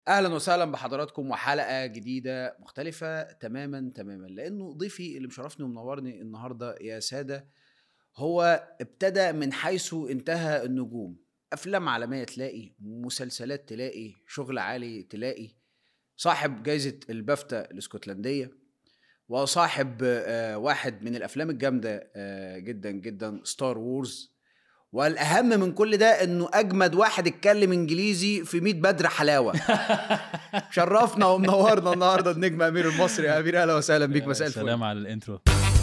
اهلا وسهلا بحضراتكم وحلقه جديده مختلفه تماما تماما لانه ضيفي اللي مشرفني ومنورني النهارده يا ساده هو ابتدى من حيث انتهى النجوم افلام عالميه تلاقي مسلسلات تلاقي شغل عالي تلاقي صاحب جائزه البافتا الاسكتلنديه وصاحب آه، واحد من الافلام الجامده آه، جدا جدا ستار وورز والاهم من كل ده انه اجمد واحد اتكلم انجليزي في 100 بدر حلاوه شرفنا ومنورنا النهارده النجم امير المصري يا امير اهلا وسهلا بيك مساء الفل سلام على الانترو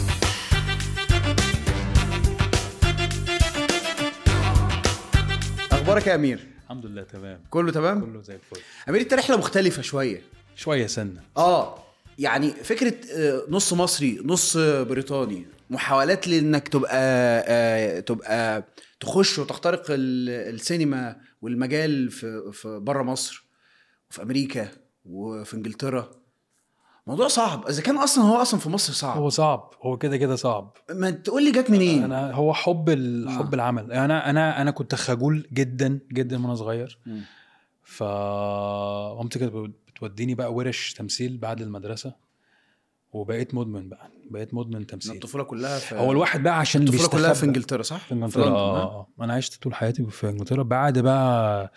اخبارك يا امير الحمد لله تمام كله تمام كله زي الفل امير انت رحله مختلفه شويه شويه سنه اه يعني فكره آه، نص مصري نص بريطاني محاولات لانك تبقى آه، تبقى تخش وتخترق ال- السينما والمجال في في بره مصر وفي امريكا وفي انجلترا موضوع صعب اذا كان اصلا هو اصلا في مصر صعب هو صعب هو كده كده صعب ما تقول لي جت منين انا هو حب ال- آه. حب العمل انا انا انا كنت خجول جدا جدا وانا صغير مم. ف مامتي كانت بتوديني بقى ورش تمثيل بعد المدرسه وبقيت مدمن بقى بقيت مدمن تمثيل الطفوله كلها في هو الواحد بقى عشان الطفوله كلها في بيستخبى. انجلترا صح في انجلترا لندن، اه ها؟ آه. انا عشت طول حياتي في انجلترا بعد بقى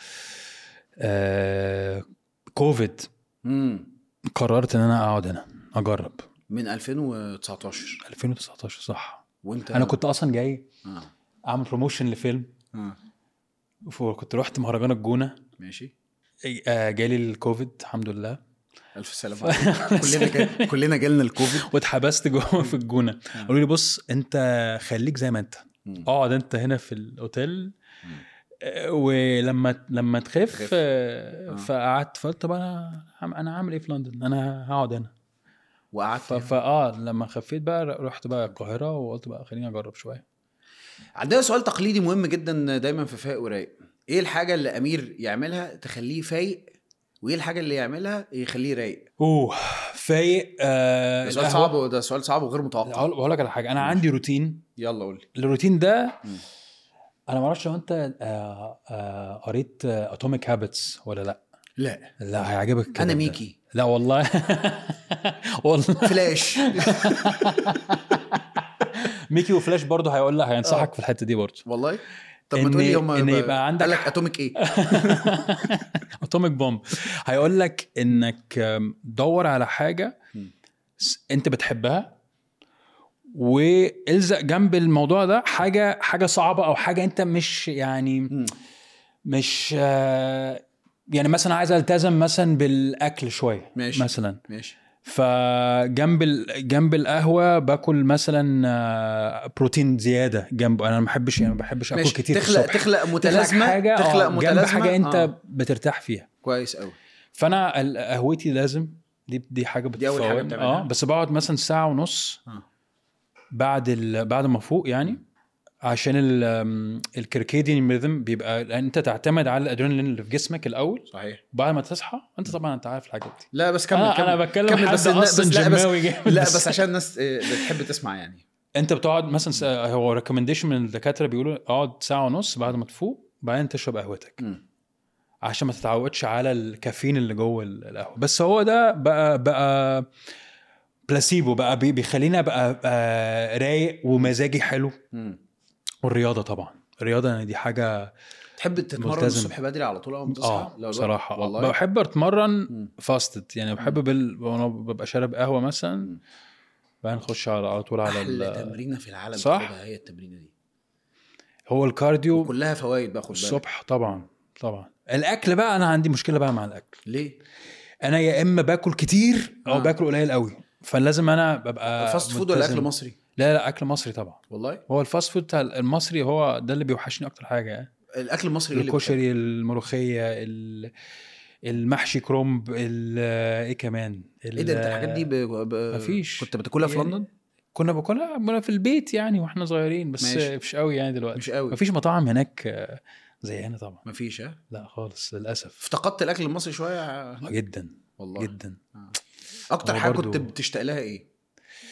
آه كوفيد مم. قررت ان انا اقعد هنا اجرب من 2019 2019 صح وانت انا كنت اصلا جاي آه. اعمل بروموشن لفيلم آه. وكنت رحت مهرجان الجونه ماشي آه، جالي الكوفيد الحمد لله الف سلامه عليك. كلنا جا... كلنا جالنا الكوفيد واتحبست جوه في الجونه قالوا لي بص انت خليك زي ما انت مم. اقعد انت هنا في الاوتيل مم. آه، ولما لما تخف تخف. آه، آه. فقعدت فقلت طب انا هعم- انا هعمل ايه في لندن انا هقعد هنا وقعدت ف- فاه لما خفيت بقى رحت بقى القاهره وقلت بقى خليني اجرب شويه عندنا سؤال تقليدي مهم جدا دايما في فايق ورايق ايه الحاجه اللي امير يعملها تخليه فايق وايه الحاجه اللي يعملها يخليه رايق اوه فايق آه ده سؤال القهوة- صعب ده سؤال صعب وغير متوقع اقول بقول لك على حاجه انا عندي روتين يلا قول لي الروتين ده مم. انا ما اعرفش لو انت آه، آه، قريت اتوميك هابتس ولا لا لا لا هيعجبك الكتاب انا ده. ميكي لا والله والله فلاش ميكي وفلاش برضه هيقول لك آه. هينصحك في الحته دي برضه والله طب ما إن- تقول لي هم إن يبقى عندك- قال لك اتوميك ايه اتوميك بومب هيقول لك انك آم، دور على حاجه مم. س- انت بتحبها والزق جنب الموضوع ده حاجه حاجه صعبه او حاجه انت مش يعني مم. مش آه، يعني مثلا عايز التزم مثلا بالاكل شويه ماشي. مثلا ماشي فجنب ال- جنب القهوه باكل مثلا آه، بروتين زياده جنبه انا ما بحبش يعني ما بحبش اكل ماشي كتير تخلق الصبح. تخلق متلازمه حاجه تخلق تخلق جنب متلازمه حاجه انت آه. بترتاح فيها كويس قوي فانا ال- قهوتي لازم دي دي حاجه دي أول حاجة بتفوقني. بتعملها؟ اه بس بقعد مثلا ساعه ونص آه. بعد ال... بعد ما افوق يعني عشان ال... أم، الكركيديان ريذم بيبقى لان انت تعتمد على الادرينالين اللي في جسمك الاول صحيح بعد ما تصحى انت طبعا انت عارف الحاجات دي لا بس كمل انا كمل انا بتكلم كمل حد بس النا- اصلا بس لا بس جماوي جامد لا بس عشان الناس آه، بتحب تسمع يعني انت بتقعد مثلا س- هو ريكومنديشن من الدكاتره بيقولوا اقعد ساعه ونص بعد ما تفوق بعدين تشرب قهوتك مم. عشان ما تتعودش على الكافيين اللي جوه ال- القهوه بس هو ده بقى بقى بلاسيبو بقى بي- بيخليني ابقى آه، رايق ومزاجي حلو مم. والرياضه طبعا الرياضه يعني دي حاجه تحب تتمرن ملتزم. الصبح بدري على طول اول ما تصحى اه لو الوقت- بصراحه والله والله بحب اتمرن مم. فاستد يعني بحب بال... وانا ببقى شارب قهوه مثلا بعدين نخش على على طول على احلى ال... تمرينه في العالم صح؟ تاخدها هي التمرينه دي هو الكارديو كلها فوائد باخد بالك الصبح طبعا طبعا الاكل بقى انا عندي مشكله بقى مع الاكل ليه؟ انا يا اما باكل كتير او آه. باكل قليل قوي فلازم انا ببقى فاست فود ولا ملتزم. اكل مصري؟ لا لا اكل مصري طبعا والله هو الفاست فود بتاع المصري هو ده اللي بيوحشني اكتر حاجه يعني الاكل المصري ايه اللي بتحبه؟ الكشري الملوخيه ال- المحشي كرومب ال- ايه كمان ايه ده انت الحاجات دي ب... ب... مفيش. كنت بتاكلها في يعني لندن؟ كنا باكلها مرة في البيت يعني واحنا صغيرين بس ماشي. مش قوي يعني دلوقتي مش قوي مفيش مطاعم هناك آه، زي هنا طبعا مفيش ها؟ لا خالص للاسف افتقدت الاكل المصري شويه آه، جدا والله جدا اكتر هو حاجه برضو- كنت بتشتاق لها ايه؟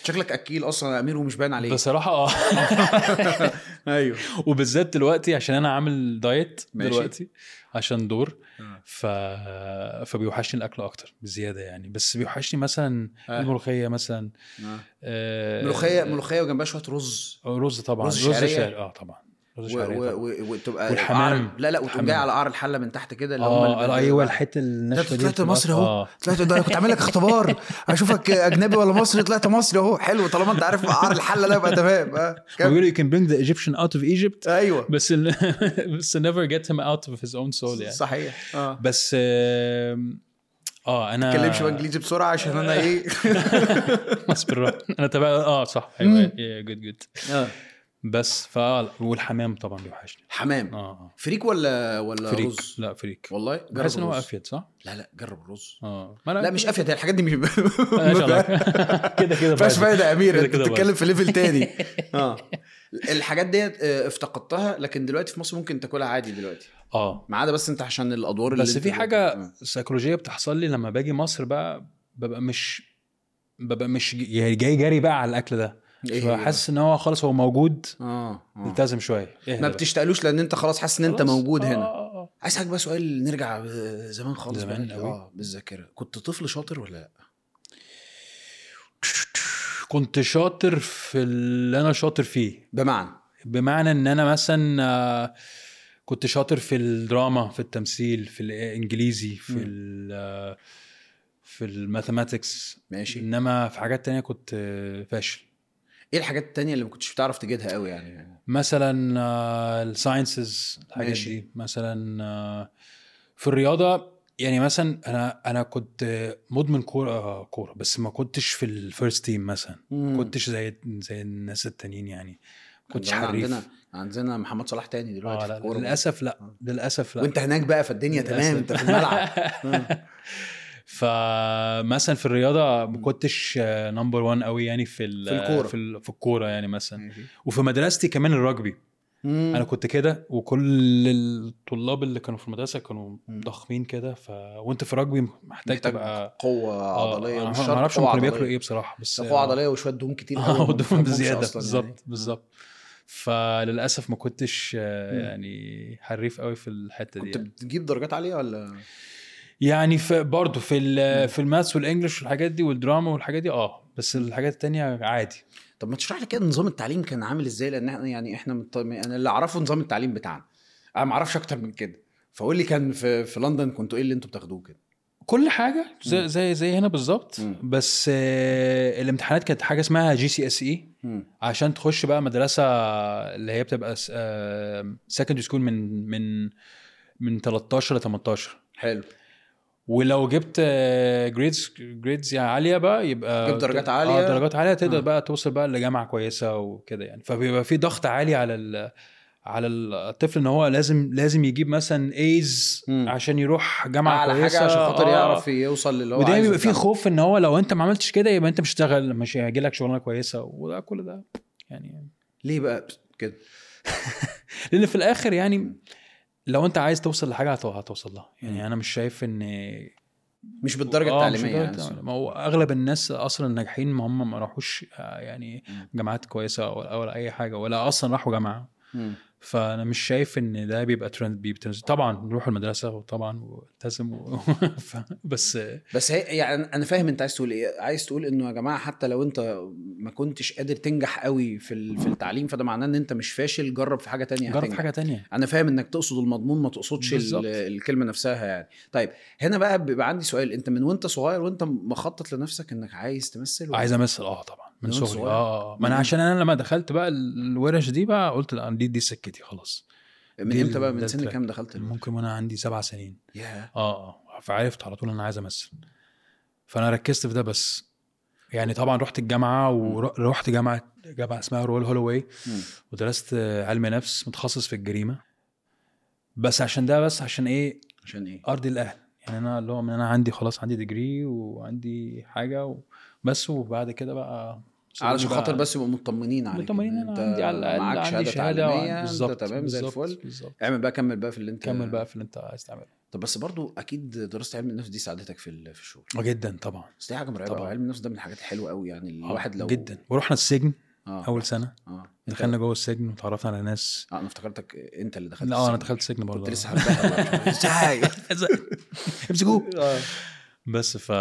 شكلك اكيل اصلا يا امير ومش باين عليك بصراحه اه ايوه وبالذات دلوقتي عشان انا عامل دايت ماشي. دلوقتي عشان دور آه. ف... فبيوحشني الاكل اكتر بزياده يعني بس بيوحشني مثلا آه. الملوخيه مثلا آه. آه، ملوخيه ملوخيه وجنبها شويه رز رز طبعا رز رز شعرية. شعري اه طبعا رز و- شعريه و- طبعا و- وتبقى والحمام. قعر- لا لا وتقوم الحمام. جاي على قعر الحله من تحت كده اللي هم اه ال- ايوه الحته الناشفه دي طلعت بتبقى- مصري اهو اه طلعت ده كنت عامل لك اختبار اشوفك اجنبي ولا مصري طلعت مصري اهو حلو طالما انت عارف قعر الحله لا يبقى تمام اه كمل. بيقولوا you can bring the Egyptian out of Egypt ايوه بس ال... بس never get him out of his own soul يعني صحيح اه بس آم، اه انا ما تتكلمش بقى انجليزي بسرعه عشان انا ايه بس بالراحه انا تبع اه صح ايوه جود جود اه بس ف والحمام طبعا بيوحشني حمام اه اه فريك ولا ولا فريك رز لا فريك والله جرب بحس ان هو الرز. افيد صح؟ لا لا جرب الرز اه ما لا مش افيد هي الحاجات دي مش مالهاش علاقة. كده كده ما فيهاش بعد. فايده يا امير كده انت كده بتتكلم في ليفل تاني اه الحاجات ديت آه، افتقدتها لكن دلوقتي في مصر ممكن تاكلها عادي دلوقتي اه ما عدا بس انت عشان الادوار اللي بس انت في بت- حاجه آه. سيكولوجيه بتحصل لي لما باجي مصر بقى ببقى مش ببقى مش جاي جاي جاري بقى على الاكل ده إيه ببقى هي حاسس ان هو خلاص هو موجود اه اه التزم شويه اهدى ما بقى. بتشتاقلوش لان انت خلاص حاسس ان انت خلاص. موجود آه، هنا آه، آه. عايز اسالك بقى سؤال نرجع آه، زمان خالص زمان بقى. أوي. اه بالذاكره كنت طفل شاطر ولا لا كنت شاطر في اللي انا شاطر فيه بمعنى بمعنى ان انا مثلا آه، كنت شاطر في الدراما في التمثيل في الانجليزي في مم. ال آه، في الماثيماتكس ماشي انما في حاجات تانية كنت آه، فاشل ايه الحاجات التانية اللي ما كنتش بتعرف تجيدها قوي يعني مثلا الساينسز الحاجات ماشي. دي مثلا آه، في الرياضه يعني مثلا انا انا كنت مدمن كوره آه، كوره بس ما كنتش في الفيرست تيم مثلا ما كنتش زي زي الناس التانيين يعني ما كنتش عندنا- حريف عندنا عندنا محمد صلاح تاني دلوقتي اه في لا الكورة. للاسف لا آه. للاسف لا وانت هناك بقى فالدنيا تمام للأسف. انت في الملعب آه. فمثلا في الرياضه ما كنتش نمبر 1 قوي يعني في ال- في الكورة. في, ال- في الكوره يعني مثلا ماشي. وفي مدرستي كمان الرجبي مم. انا كنت كده وكل الطلاب اللي كانوا في المدرسه كانوا مم. ضخمين كده ف... وانت في رجبي محتاج, محتاج تبقى قوة آه، عضلية أنا مش ما شرط اعرفش قوة هم كانوا عضلية. بياكلوا ايه بصراحه بس قوة عضلية وشوية دهون كتير قوي اه ما ودهون بفهمهمش بزياده أصلاً بالظبط يعني. بالظبط فللاسف ما كنتش آه، مم. يعني حريف قوي في الحته دي كنت يعني. بتجيب درجات عالية ولا يعني في برضه في ال- في الماثس والانجلش والحاجات دي والدراما والحاجات دي اه بس الحاجات التانية عادي طب ما تشرح لي كده نظام التعليم كان عامل ازاي لان احنا يعني احنا مط... انا اللي اعرفه نظام التعليم بتاعنا انا ما اعرفش اكتر من كده فقول لي كان في في لندن كنتوا ايه اللي انتوا بتاخدوه كده كل حاجه مم. زي زي زي هنا بالظبط مم. بس آه، الامتحانات كانت حاجه اسمها جي سي اس اي مم. عشان تخش بقى مدرسه اللي هي بتبقى سكندري سكول من من من 13 ل 18 حلو ولو جبت جريدز جريدز يعني عاليه بقى يبقى جبت درجات اه عالية. درجات عاليه تقدر آه. بقى توصل بقى لجامعه كويسه وكده يعني فبيبقى في ضغط عالي على ال على الطفل ان هو لازم لازم يجيب مثلا ايز مم. عشان يروح جامعه على كويسه حاجه عشان خاطر آه. يعرف يوصل للي هو ودايما عايزه بيبقى فيه بتاعه. خوف ان هو لو انت ما عملتش كده يبقى انت مش هتشتغل مش هيجي لك شغلانه كويسه وده كل ده يعني ليه بقى كده لان في الاخر يعني لو انت عايز توصل لحاجه هتو- هتوصل لها مم. يعني انا مش شايف ان مش بالدرجه آه، مش التعليميه بالدرجة يعني التعليمية. ما هو اغلب الناس اصلا الناجحين ما هم ما راحوش آه، يعني مم. جامعات كويسه ولا, ولا اي حاجه ولا اصلا راحوا جامعه مم. فانا مش شايف ان ده بيبقى ترند بيبقى ترند. طبعا نروح المدرسه وطبعا والتزم و... ف... بس بس هي يعني انا فاهم انت عايز تقول ايه عايز تقول انه يا جماعه حتى لو انت ما كنتش قادر تنجح قوي في ال- في التعليم فده معناه ان انت مش فاشل جرب في حاجه تانية جرب هتنجح. حاجه تانية انا فاهم انك تقصد المضمون ما تقصدش بالظبط. ال- الكلمه نفسها يعني طيب هنا بقى بيبقى عندي سؤال انت من وانت صغير وانت مخطط لنفسك انك عايز تمثل ولا- عايز امثل اه طبعا من من وأنت صغري صغير؟ اه آه. ما من انا إمتى؟ عشان انا لما دخلت بقى الورش دي بقى قلت لا دي دي سكتي خلاص من دي امتى بقى ال- من ده سن التراك. كام دخلت ال- ممكن وانا عندي سبع سنين ياه اه اه فعرفت على طول ان انا عايز امثل فانا ركزت في ده بس يعني طبعا رحت الجامعه ورحت جامعه جامعه اسمها رويال هولوواي مم. ودرست علم نفس متخصص في الجريمه بس عشان ده بس عشان ايه عشان ايه ارضي الاهل يعني انا اللي هو من انا عندي خلاص عندي ديجري وعندي حاجه بس وبعد كده بقى سيبوني علشان بقى- خاطر بس يبقوا مطمنين عليك مطمنين إن انا عندي على الاقل معاك عندي شهاده شهاده تعليميه بالظبط انت تمام زي بالظبط، الفل بالظبط اعمل بقى كمل بقى في اللي انت كمل بقى في اللي انت عايز تعمله طب بس برضو اكيد دراسه علم النفس دي ساعدتك في ال- في الشغل آه، جدا طبعا بس دي حاجه مرعبه طبعاً. علم النفس ده من الحاجات الحلوه قوي يعني آه، الواحد لو جدا ورحنا السجن آه. اول سنه اه أنت- دخلنا جوه السجن وتعرفنا على ناس اه انا افتكرتك انت اللي دخلت لا اه انا السجن. دخلت السجن برضه كنت لسه هبدأها بقى، مش عارف ازاي امسكوه آه. بس ف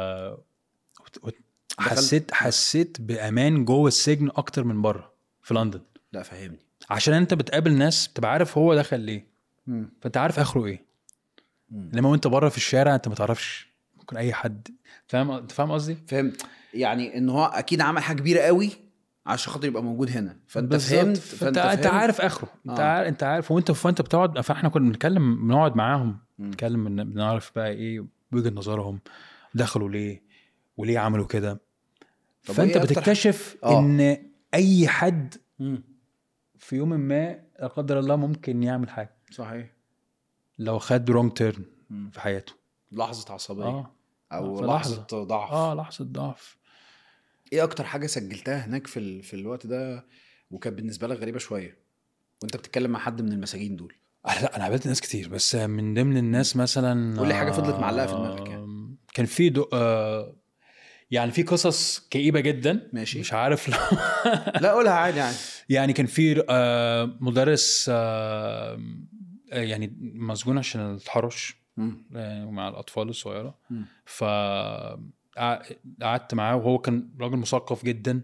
وت- وت- حسيت حسيت بامان جوه السجن اكتر من بره في لندن لا فهمني عشان انت بتقابل ناس بتبقى عارف هو دخل ليه مم. فانت عارف اخره ايه مم. انما وانت بره في الشارع انت ما تعرفش ممكن اي حد فاهم انت فاهم قصدي فهمت يعني ان هو اكيد عمل حاجه كبيره قوي عشان خاطر يبقى موجود هنا فانت بالظبط. فهمت فانت انت عارف اخره انت آه. عارف انت عارف وانت فانت بتقعد فاحنا كنا بنتكلم بنقعد معاهم مم. نتكلم بن- بنعرف بقى ايه وجهه نظرهم دخلوا ليه وليه عملوا كده طب فانت وإيه أكتر بتكتشف آه. ان اي حد مم. في يوم ما لا قدر الله ممكن يعمل حاجه صحيح لو خد رونج تيرن مم. في حياته لحظه عصبيه اه او في لحظه لحظة. ضعف اه لحظه ضعف ايه اكتر حاجه سجلتها هناك في ال... في الوقت ده وكانت بالنسبه لك غريبه شويه وانت بتتكلم مع حد من المساجين دول آه لا انا قابلت ناس كتير بس من ضمن الناس مثلا قول لي حاجة فضلت معلقة في دماغك يعني. آم، كان في دو آه يعني في قصص كئيبه جدا ماشي. مش عارف لو لا قولها عادي يعني يعني كان في آه مدرس آه آه، يعني مسجون عشان التحرش مم. آه، مع الاطفال الصغيره مم. ف قع- قعدت معاه وهو كان راجل مثقف جدا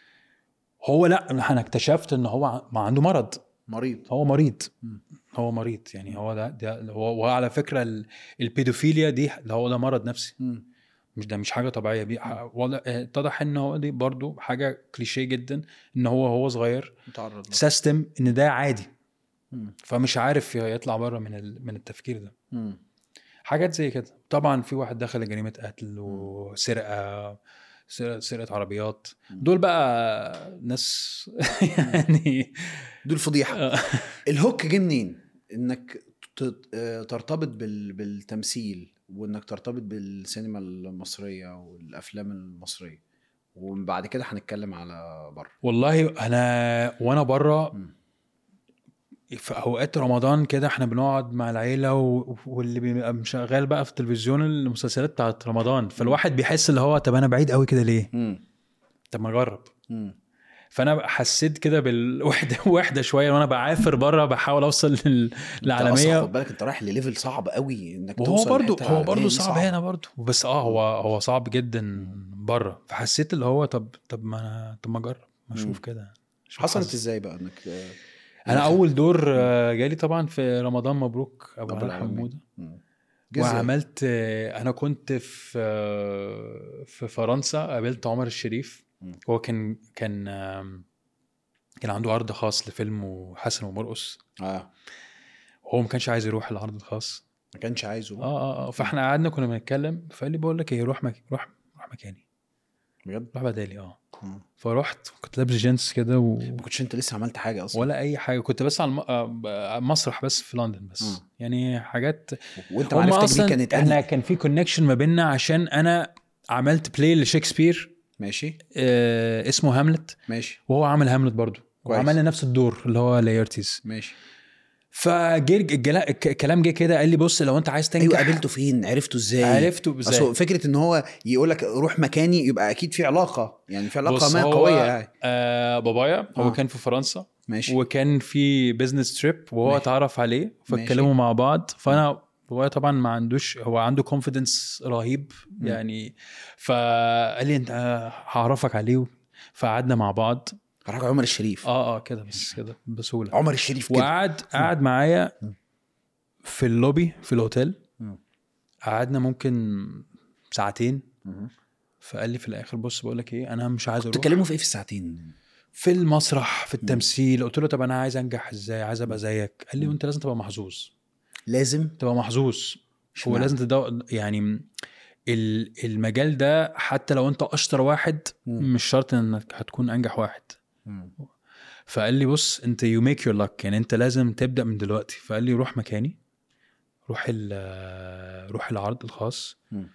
هو لا انا اكتشفت ان هو ع- ما عنده مرض مريض هو مريض مم. هو مريض يعني هو ده, ده هو وعلى فكره ال- البيدوفيليا دي ده هو ده مرض نفسي مم. مش ده مش حاجه طبيعيه بي ولا- اتضح ان هو دي برضو حاجه كليشيه جدا ان هو هو صغير متعرض له. سيستم ان ده عادي مم. فمش عارف يطلع بره من ال- من التفكير ده مم. حاجات زي كده طبعا في واحد دخل جريمه قتل وسرقه سرقه سرقة عربيات مم. دول بقى ناس يعني دول فضيحه آه. الهوك جه منين انك ت- آه، ترتبط بال... بالتمثيل وانك ترتبط بالسينما المصريه والافلام المصريه وبعد كده هنتكلم على بره والله انا وانا بره مم. في اوقات رمضان كده احنا بنقعد مع العيله و... واللي بيبقى مشغل بقى في التلفزيون المسلسلات بتاعت رمضان فالواحد بيحس اللي هو طب انا بعيد قوي كده ليه مم. طب ما اجرب مم. فانا حسيت كده بالوحده وحده شويه وانا بعافر بره بحاول اوصل لل... انت اصلا للعالميه خد بالك انت رايح لليفل صعب قوي انك وهو توصل برضو للحتة هو العالمية برضو دي صعب هنا برضو بس اه هو هو صعب جدا بره فحسيت اللي هو طب طب ما انا طب ما اجرب ما مم. اشوف كده أشوف حصلت حظي. ازاي بقى انك آه، انا اول دور آه، جالي طبعا في رمضان مبروك ابو أبو علي العالمين. حموده مم. جه إزاي؟ وعملت آه، انا كنت في آه، في فرنسا قابلت عمر الشريف مم. هو كان كان آم، كان عنده عرض خاص لفيلم حسن ومرقص اه هو ما كانش عايز يروح العرض الخاص ما كانش عايزه اه اه اه فاحنا قعدنا كنا بنتكلم فقال لي بقول لك ايه روح مك... روح روح مكاني بجد روح بدالي اه مم. فرحت كنت لابس جينز كده و... ما كنتش انت لسه عملت حاجه اصلا ولا اي حاجه كنت بس على الم... آه، مسرح بس في لندن بس مم. يعني حاجات وانت هم معرفتك اصلا بيه كانت احنا أنهي؟ كان في كونكشن ما بيننا عشان انا عملت بلاي لشكسبير ماشي آه اسمه هاملت ماشي وهو عامل هاملت برضو كويس. وعملنا نفس الدور اللي هو لايرتيز ماشي فجه الجلا- الك- الكلام جه كده قال لي بص لو انت عايز تنجح ايوه قابلته فين عرفته ازاي عرفته اصل ازاي فكره ان هو يقول لك روح مكاني يبقى اكيد في علاقه يعني في علاقه بص، ما هو- قويه يعني آه بابايا هو آه. كان في فرنسا ماشي وكان في بزنس تريب وهو ماشي. اتعرف عليه فاتكلموا مع بعض فانا بابايا طبعا ما عندوش هو عنده كونفيدنس رهيب مم. يعني فقال لي انت هعرفك عليه فقعدنا مع بعض راح عمر الشريف اه اه كده بس كده بسهوله عمر الشريف كده وقعد قعد معايا مم. في اللوبي في الاوتيل مم. قعدنا ممكن ساعتين مم. فقال لي في الاخر بص بقول لك ايه انا مش عايز اروح تتكلموا في ايه في الساعتين في المسرح في التمثيل قلت له طب انا عايز انجح ازاي عايز ابقى زيك قال لي مم. وانت لازم تبقى محظوظ لازم تبقى محظوظ هو اشمعنى؟ لازم تدور يعني ال- المجال ده حتى لو انت اشطر واحد مم. مش شرط انك هتكون انجح واحد مم. فقال لي بص انت يو ميك يور لك يعني انت لازم تبدا من دلوقتي فقال لي روح مكاني روح ال- روح العرض الخاص مم.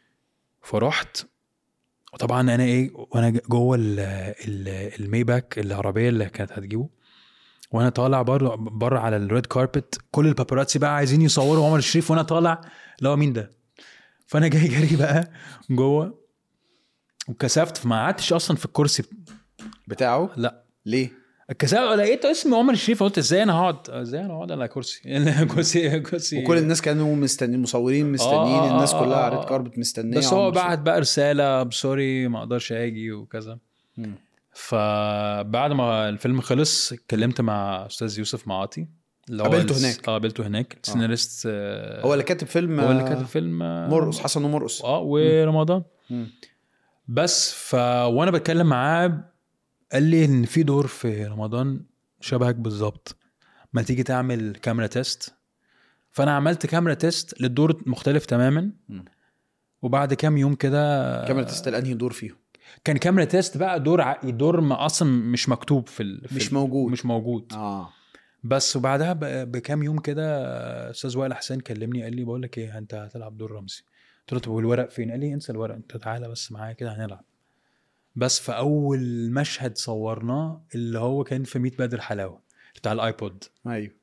فرحت وطبعا انا ايه وانا جوه ال- ال- الميباك العربيه اللي كانت هتجيبه وانا طالع بره بره على الريد كاربت كل الباباراتسي بقى عايزين يصوروا عمر الشريف وانا طالع اللي هو مين ده فانا جاي جري بقى جوه وكسفت فما قعدتش اصلا في الكرسي بتاعه لا ليه كسفت لقيت اسم عمر الشريف قلت ازاي انا هقعد ازاي انا هقعد على كرسي كرسي كرسي وكل الناس كانوا مستنيين المصورين مستنيين آه، آه، الناس آه، كلها آه، على آه. ريد كاربت مستنيه بس هو عمر بعت بقى رساله سوري ما اقدرش اجي وكذا مم. فبعد ما الفيلم خلص اتكلمت مع استاذ يوسف معاطي اللي هو قابلته الس- هناك. اه قابلته هناك السيناريست آه هو اللي كاتب فيلم هو اللي آه، كاتب فيلم آه، مرقص حسن ومرقص اه ورمضان مم. بس ف وانا بتكلم معاه قال لي ان في دور في رمضان شبهك بالظبط ما تيجي تعمل كاميرا تيست فانا عملت كاميرا تيست للدور مختلف تماما مم. وبعد كام يوم كده كاميرا تستل انهي دور فيهم كان كاميرا تيست بقى دور ع... دور ما اصلا مش مكتوب في, ال... في مش ال- موجود. مش موجود اه بس وبعدها ب... بكام يوم كده استاذ وائل حسين كلمني قال لي بقول لك ايه انت هتلعب دور رمزي قلت له طب والورق فين قال لي انسى الورق انت تعالى بس معايا كده هنلعب بس في اول مشهد صورناه اللي هو كان في ميت بدر حلاوه بتاع الايبود ايوه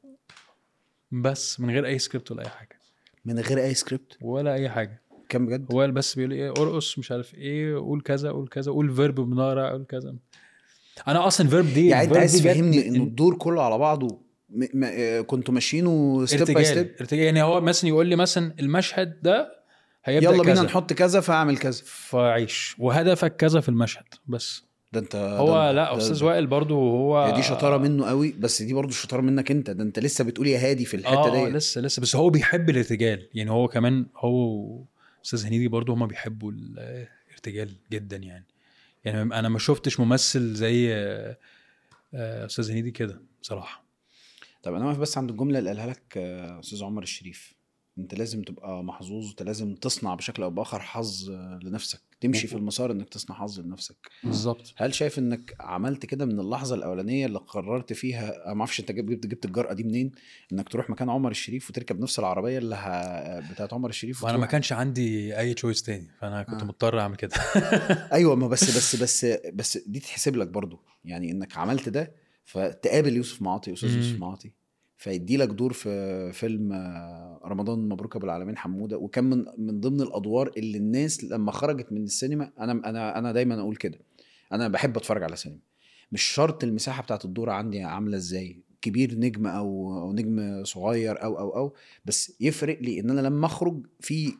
بس من غير اي سكريبت ولا اي حاجه من غير اي سكريبت ولا اي حاجه كان بجد هو بس بيقول ايه ارقص مش عارف ايه قول كذا قول كذا قول فيرب بمناره قول كذا انا اصلا فيرب دي يعني انت الverb عايز دي جت تفهمني من- ان الدور كله على بعضه م... م... آه، كنتوا ماشيينه ستيب باي ارتجال ستيب ارتجال يعني هو مثلا يقول لي مثلا المشهد ده هيبدا يلا بينا كذا نحط كذا فاعمل كذا فعيش وهدفك كذا في المشهد بس ده انت هو ده لا ده- استاذ ده- وائل برضو هو هي دي شطاره منه قوي بس دي برضه شطاره منك انت ده انت لسه بتقول يا هادي في الحته اه آه، دي لسه لسه بس هو بيحب الارتجال يعني هو كمان هو استاذ هنيدي برضو هما بيحبوا الارتجال جدا يعني يعني انا ما شفتش ممثل زي آه، آه، استاذ هنيدي كده بصراحه طب انا واقف بس عند الجمله اللي قالها لك آه، استاذ عمر الشريف انت لازم تبقى محظوظ انت لازم تصنع بشكل او باخر حظ آه، لنفسك تمشي في المسار انك تصنع حظ لنفسك بالظبط هل شايف انك عملت كده من اللحظه الاولانيه اللي قررت فيها انا ما اعرفش انت جبت جبت الجرأه دي منين انك تروح مكان عمر الشريف وتركب نفس العربيه اللي ه... بتاعت عمر الشريف وانا ما وتروح- كانش عندي اي تشويس تاني فانا كنت آه. مضطر اعمل كده ايوه ما بس بس بس بس دي تحسب لك برضو يعني انك عملت ده فتقابل يوسف معاطي استاذ مم. يوسف معاطي فيدي لك دور في فيلم آه، رمضان مبروك ابو العالمين حموده وكان من من ضمن الادوار اللي الناس لما خرجت من السينما انا انا انا دايما اقول كده انا بحب اتفرج على سينما مش شرط المساحه بتاعت الدور عندي عامله ازاي كبير نجم او او نجم صغير او او او بس يفرق لي ان انا لما اخرج في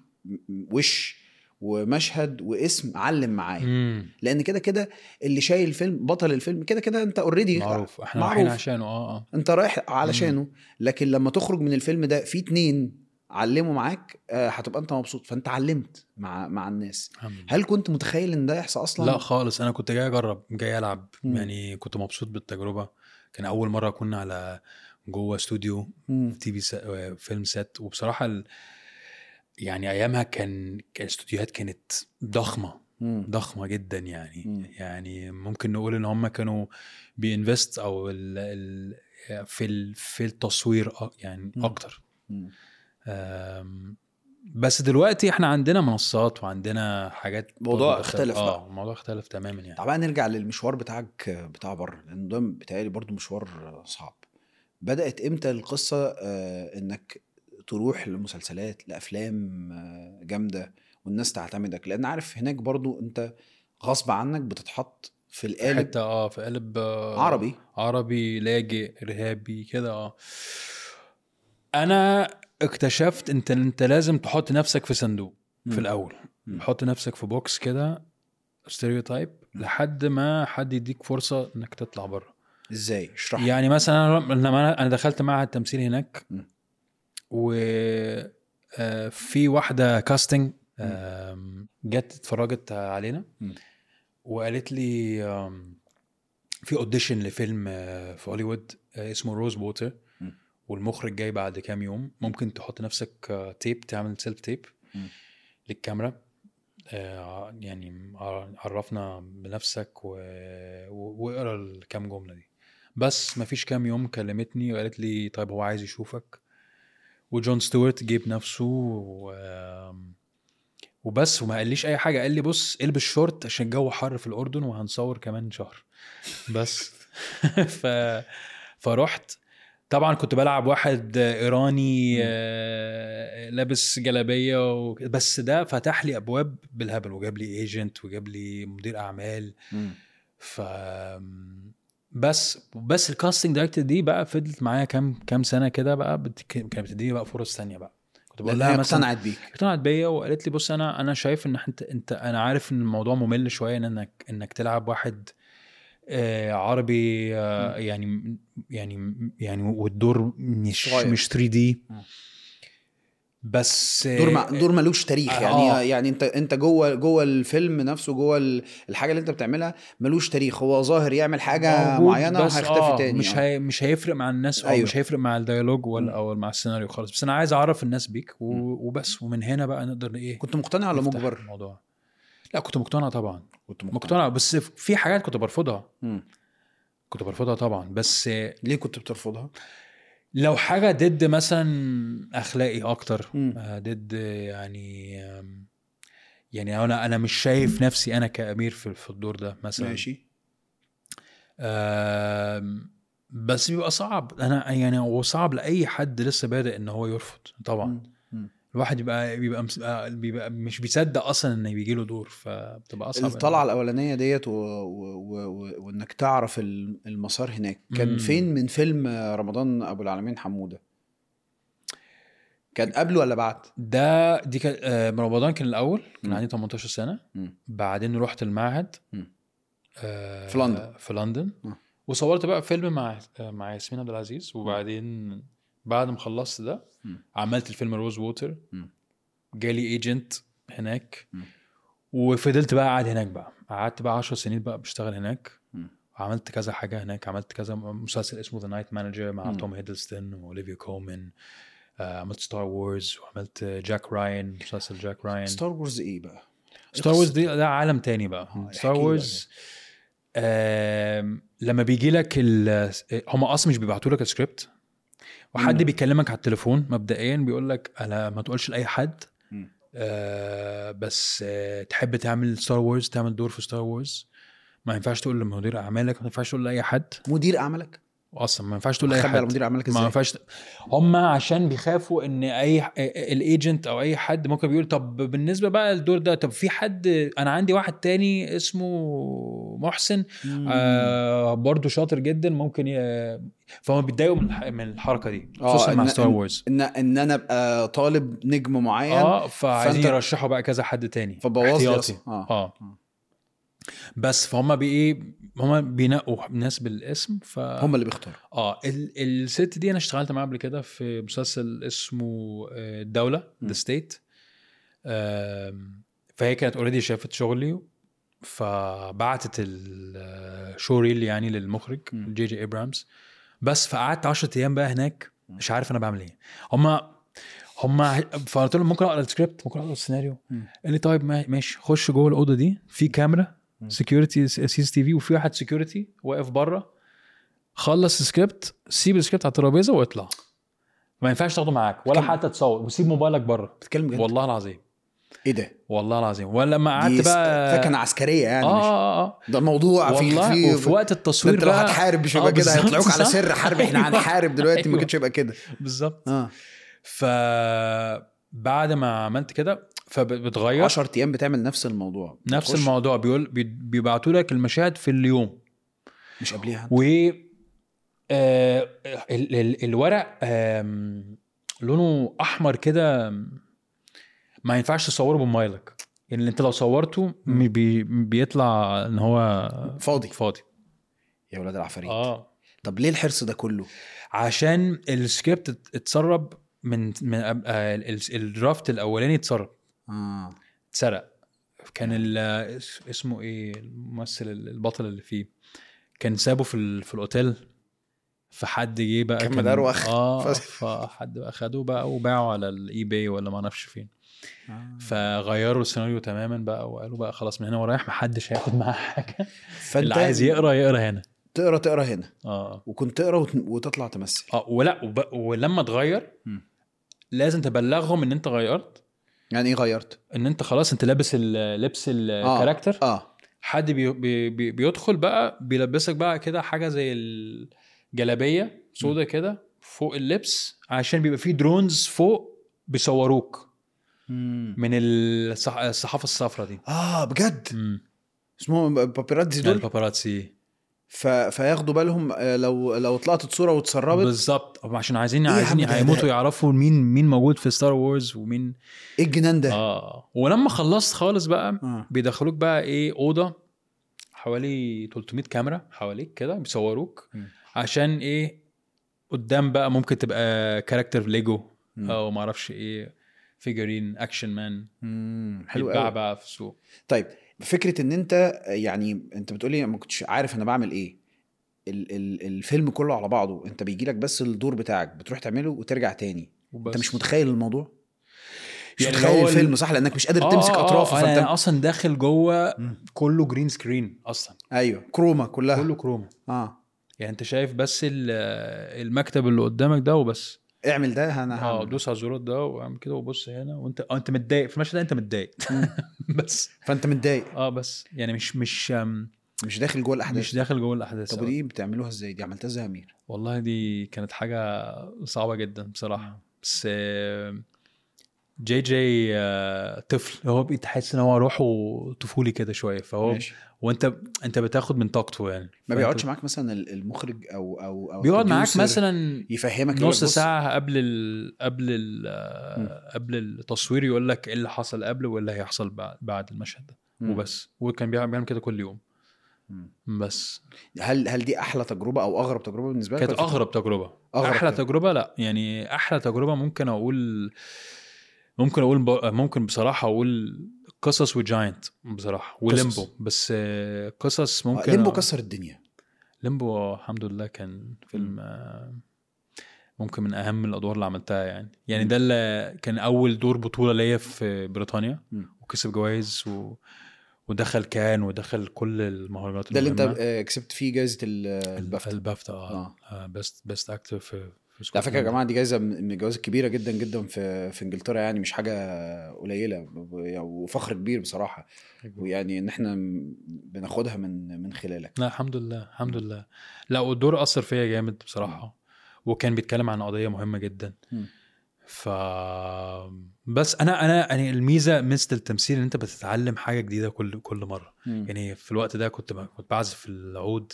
وش ومشهد واسم علم معايا مم. لان كده كده اللي شايل الفيلم بطل الفيلم كده كده انت اوريدي معروف احنا معروف. رايحين عشانه اه اه انت رايح علشانه لكن لما تخرج من الفيلم ده في اتنين علموا معاك آه، هتبقى انت مبسوط فانت علمت مع مع الناس الحمد لله. هل كنت متخيل ان ده يحصل اصلا لا خالص انا كنت جاي اجرب جاي العب مم. يعني كنت مبسوط بالتجربه كان اول مره كنا على جوه استوديو مم. تي في سا... فيلم سيت وبصراحه ال... يعني ايامها كان كان الاستوديوهات كانت ضخمه مم. ضخمه جدا يعني مم. يعني ممكن نقول ان هم كانوا بينفست او ال... ال... في ال... في التصوير أ- يعني مم. اكتر مم. أم، بس دلوقتي احنا عندنا منصات وعندنا حاجات موضوع برضه اختلف اه بقى. الموضوع اختلف تماما يعني طب بقى نرجع للمشوار بتاعك بتاع بره لان ده بتهيألي برضو مشوار صعب بدأت امتى القصة آه، انك تروح لمسلسلات لافلام آه، جامدة والناس تعتمدك لان عارف هناك برضو انت غصب عنك بتتحط في القالب حتى اه في قالب آه، عربي عربي لاجئ ارهابي كده اه انا اكتشفت انت انت لازم تحط نفسك في صندوق مم. في الاول مم. تحط نفسك في بوكس كده ستيريوتايب لحد ما حد يديك فرصه انك تطلع بره ازاي اشرح لي. يعني مثلا انا لما انا أنا دخلت معهد تمثيل هناك مم. و آه، في واحده كاستنج آم، جت اتفرجت علينا مم. وقالت لي آم، في اوديشن لفيلم آه، في هوليوود آه، اسمه روز ووتر مم. والمخرج جاي بعد كام يوم ممكن تحط نفسك آه، تيب تعمل سيلف تيب مم. للكاميرا آه، يعني ع- عرفنا بنفسك و- و- واقرا الكام جمله دي بس ما فيش كام يوم كلمتني وقالت لي طيب هو عايز يشوفك وجون ستيوارت جيب نفسه و... وبس وما قاليش اي حاجه قال لي بص البس شورت عشان الجو حر في الاردن وهنصور كمان شهر بس ف فرحت طبعا كنت بلعب واحد ايراني آه، لابس جلابيه و... بس ده فتح لي ابواب بالهبل وجاب لي ايجنت وجاب لي مدير اعمال مم. ف بس بس الكاستنج دايركتور دي بقى فضلت معايا كام كام سنه كده بقى بت... كانت بتديني بقى فرص تانية بقى كنت بقول لان لها هي مثلا اقتنعت بيك اقتنعت بيا وقالت لي بص انا انا شايف ان انت انت انا عارف ان الموضوع ممل شويه ان انك انك تلعب واحد آه عربي آه يعني يعني يعني والدور مش صغير. مش 3 دي مم. بس دور مع دور ملوش تاريخ آه. يعني يعني انت انت جوه جوه الفيلم نفسه جوه ال- الحاجه اللي انت بتعملها ملوش تاريخ هو ظاهر يعمل حاجه موجود معينه بس وهيختفي آه تاني مش آه. هي مش هيفرق مع الناس او أيوه. مش هيفرق مع الديالوج مم. ولا او مع السيناريو خالص بس انا عايز اعرف الناس بيك و- وبس ومن هنا بقى نقدر ايه كنت مقتنع ولا نفتح مجبر؟ الموضوع لا كنت مقتنع طبعا كنت مقتنع بس في حاجات كنت برفضها مم. كنت برفضها طبعا بس ليه كنت بترفضها؟ لو حاجه ضد مثلا اخلاقي اكتر مم. آه، ضد يعني آم، يعني انا انا مش شايف نفسي انا كامير في في الدور ده مثلا ماشي آم، بس بيبقى صعب انا يعني هو صعب لاي حد لسه بادئ ان هو يرفض طبعا مم. مم. الواحد بيبقى بيبقى مس- آه، بيبقى مش بيصدق اصلا ان بيجي له دور فبتبقى اصعب الطلعه الاولانيه ديت و... و... و... و... وانك تعرف ال- المسار هناك كان مم. فين من فيلم رمضان ابو العالمين حموده؟ كان قبل ولا بعد؟ ده دي كان آه، رمضان كان الاول كان مم. عندي 18 سنه مم. بعدين رحت المعهد مم. آه، في لندن. في لندن آه. وصورت بقى فيلم مع آه، مع ياسمين عبد العزيز وبعدين بعد ما خلصت ده مم. عملت الفيلم روز ووتر مم. جالي ايجنت هناك مم. وفضلت بقى قاعد هناك بقى قعدت بقى 10 سنين بقى بشتغل هناك مم. عملت كذا حاجه هناك عملت كذا مسلسل اسمه ذا نايت مانجر مع مم. توم هيدلستون واوليفيا كومان آه، عملت ستار وورز وعملت جاك راين مسلسل جاك راين ستار وورز ايه بقى؟ ستار وورز دي ده عالم تاني بقى آه، ستار احكي لي وورز آم، لما بيجي لك ال- هم اصلا مش بيبعتوا لك السكريبت وحد مم. بيكلمك على التليفون مبدئيا بيقول لك انا ما تقولش لاي حد مم. آه بس آه تحب تعمل ستار وورز تعمل دور في ستار وورز ما ينفعش تقول لمدير اعمالك ما ينفعش تقول لاي حد مدير اعمالك؟ اصلا ما ينفعش تقول لاي خبي على حد مدير اعمالك ما ازاي؟ ينفعش هم عشان بيخافوا ان اي الايجنت او اي حد ممكن بيقول طب بالنسبه بقى للدور ده طب في حد انا عندي واحد تاني اسمه محسن مم. آه برضه شاطر جدا ممكن ي... فهم بيتضايقوا من الح- من الحركه دي آه، خصوصا مع إن- ستار إن- وورز ان ان انا ابقى طالب نجم معين اه فعايزين فأنت- يرشحوا بقى كذا حد تاني فبوظ لي احتياطي. أصلاً. اه اه بس فهم بي ايه هم بينقوا ناس بالاسم ف هم اللي بيختاروا اه ال- الست دي انا اشتغلت معاها قبل كده في مسلسل اسمه آه، الدوله م. ذا ستيت فهي كانت اوريدي شافت شغلي فبعتت الشو ريل يعني للمخرج م. جي جي ابرامز بس فقعدت 10 ايام بقى هناك مش عارف انا بعمل ايه هم هم فقلت لهم ممكن اقرا السكريبت ممكن اقرا السيناريو م. قال لي طيب ما- ماشي خش جوه الاوضه دي في كاميرا م. سكيورتي سي اس تي في وفي واحد سكيورتي واقف بره خلص السكريبت سيب السكريبت على الترابيزه واطلع ما ينفعش تاخده معاك ولا بتتكلم- حتى تصور وسيب موبايلك بره بتتكلم بجد والله العظيم ايه ده؟ والله العظيم ولما دي قعدت بقى فكنه عسكريه يعني اه مش اه اه ده الموضوع في والله في وفي وقت ده التصوير انت لو بقى هتحارب مش آه، هيبقى كده بالظبط، هيطلعوك على صح. سر حرب احنا أيوة. هنحارب دلوقتي ما أيوة. كانش يبقى كده بالظبط اه ف بعد ما عملت كده فبتغير 10 ايام بتعمل نفس الموضوع نفس بتخش- الموضوع بيقول بي- بيبعتوا لك المشاهد في اليوم مش قبليها و آه، ال- ال- الورق آم، لونه احمر كده ما ينفعش تصوره بموبايلك يعني انت لو صورته م- بي بيطلع ان هو فاضي فاضي يا ولاد العفاريت اه طب ليه الحرص ده كله؟ عشان السكريبت ات- اتسرب من من آه، ال- الدرافت الاولاني اتسرب اه اتسرق كان ال- اس- اسمه ايه الممثل البطل اللي فيه كان سابه في ال- في الاوتيل فحد جه بقى كان مدروخ. اه ف- فحد بقى خده بقى وباعه على الاي باي ولا ما اعرفش فين آه. فغيروا السيناريو تماما بقى وقالوا بقى خلاص من هنا ورايح محدش هياخد معاه حاجه فانت اللي عايز يقرا يقرا هنا تقرا تقرا هنا اه وكنت تقرا وت- وتطلع تمثل اه ولا وب... ولما تغير مم. لازم تبلغهم ان انت غيرت يعني ايه غيرت؟ ان انت خلاص انت لابس ال- لبس الكاركتر اه حد بي بي بي بيدخل بقى بيلبسك بقى كده حاجه زي ال جلابيه سودا كده فوق اللبس عشان بيبقى فيه درونز فوق بيصوروك مم. من الصح... الصحافه الصفراء دي اه بجد امم اسمهم بابيراتزي دول الباباراتسي ف... فياخدوا بالهم آه، لو لو طلعت صوره واتسربت بالظبط هم عشان عايزين إيه يا عايزين عم ده- هيموتوا ده- يعرفوا مين مين موجود في ستار وورز ومين ايه الجنان ده؟ اه ولما خلصت خالص بقى آه. بيدخلوك بقى ايه اوضه حوالي 300 كاميرا حواليك كده بيصوروك مم. عشان ايه قدام بقى ممكن تبقى كاركتر ليجو مم. او ما اعرفش ايه فيجرين اكشن مان مم. حلو بيتباع قوي بقى في السوق طيب فكره ان انت يعني انت بتقولي ما كنتش عارف انا بعمل ايه ال ال الفيلم كله على بعضه انت بيجي لك بس الدور بتاعك بتروح تعمله وترجع تاني وبس. انت مش متخيل الموضوع مش يعني متخيل هو ال- الفيلم صح لانك مش قادر آه، تمسك آه، اطرافه آه، فانت انا اصلا داخل جوه مم. كله جرين سكرين اصلا ايوه كروما كلها كله كروما اه يعني انت شايف بس ال- المكتب اللي قدامك ده وبس اعمل ده انا اه هعمل. دوس على الزرار ده واعمل كده وبص هنا وانت اه انت متضايق في المشهد ده انت متضايق بس فانت متضايق اه بس يعني مش مش أم، مش داخل جوه الاحداث مش داخل جوه الاحداث طب أوي. ودي بتعملوها ازاي دي عملتها ازاي يا امير والله دي كانت حاجه صعبه جدا بصراحه بس آه، جي جي آه، طفل هو بتحس ان هو روحه طفولي كده شويه فهو ماشي وانت انت بتاخد من طاقته يعني ما فأنت- بيقعدش معاك مثلا ال- المخرج او او او بيقعد معاك البروديوسر مثلا يفهمك يقول نص لك بص، ساعة قبل ال قبل ال آه، قبل التصوير يقول لك ايه اللي حصل قبل وايه اللي هيحصل بعد بعد المشهد ده مم. وبس وكان بيعمل بيعمل كده كل يوم مم. بس هل هل دي احلى تجربه او اغرب تجربه بالنسبه لك كانت ولا في- اغرب تجربه أغرب أغرب احلى تجربة. تجربة لا يعني احلى تجربة ممكن اقول ممكن اقول ب... ممكن بصراحة اقول قصص وجاينت بصراحة وليمبو قصص. بس آه، قصص آه، ممكن ليمبو كسر الدنيا ليمبو الحمد لله كان فيلم آه، ممكن من اهم الادوار اللي عملتها يعني يعني مم. ده اللي كان اول دور بطوله ليا في بريطانيا مم. وكسب جوائز و... ودخل كان ودخل كل المهرجانات ده اللي انت المهمة. آه، كسبت فيه جائزه ال- البافتا البافتا آه. اه بيست بيست اكتر في في على فكره يا اسكتلند. جماعه دي جائزه من من الجوائز الكبيره جدا جدا في في انجلترا يعني مش حاجه قليله وفخر كبير بصراحه ويعني ان احنا م- بناخدها من من خلالك لا الحمد لله الحمد لله لا والدور اثر فيا جامد بصراحه وكان بيتكلم عن قضيه مهمه جدا مم. ف بس انا انا يعني الميزه ميزه التمثيل ان انت بتتعلم حاجه جديده كل كل مره مم. يعني في الوقت ده كنت ب- كنت بعزف العود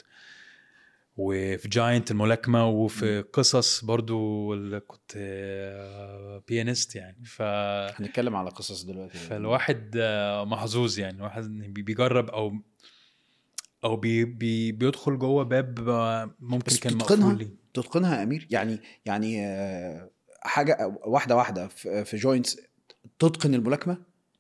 وفي جاينت الملاكمه وفي قصص برضو اللي كنت آه، بيانيست يعني ف هنتكلم على قصص دلوقتي فالواحد آه، محظوظ يعني الواحد بي- بيجرب او او بي بي بيدخل جوه باب آه، ممكن بس كان تتقنها؟ مقفول ليه تتقنها يا امير يعني يعني آه، حاجه واحده واحده في في جوينتس تتقن الملاكمه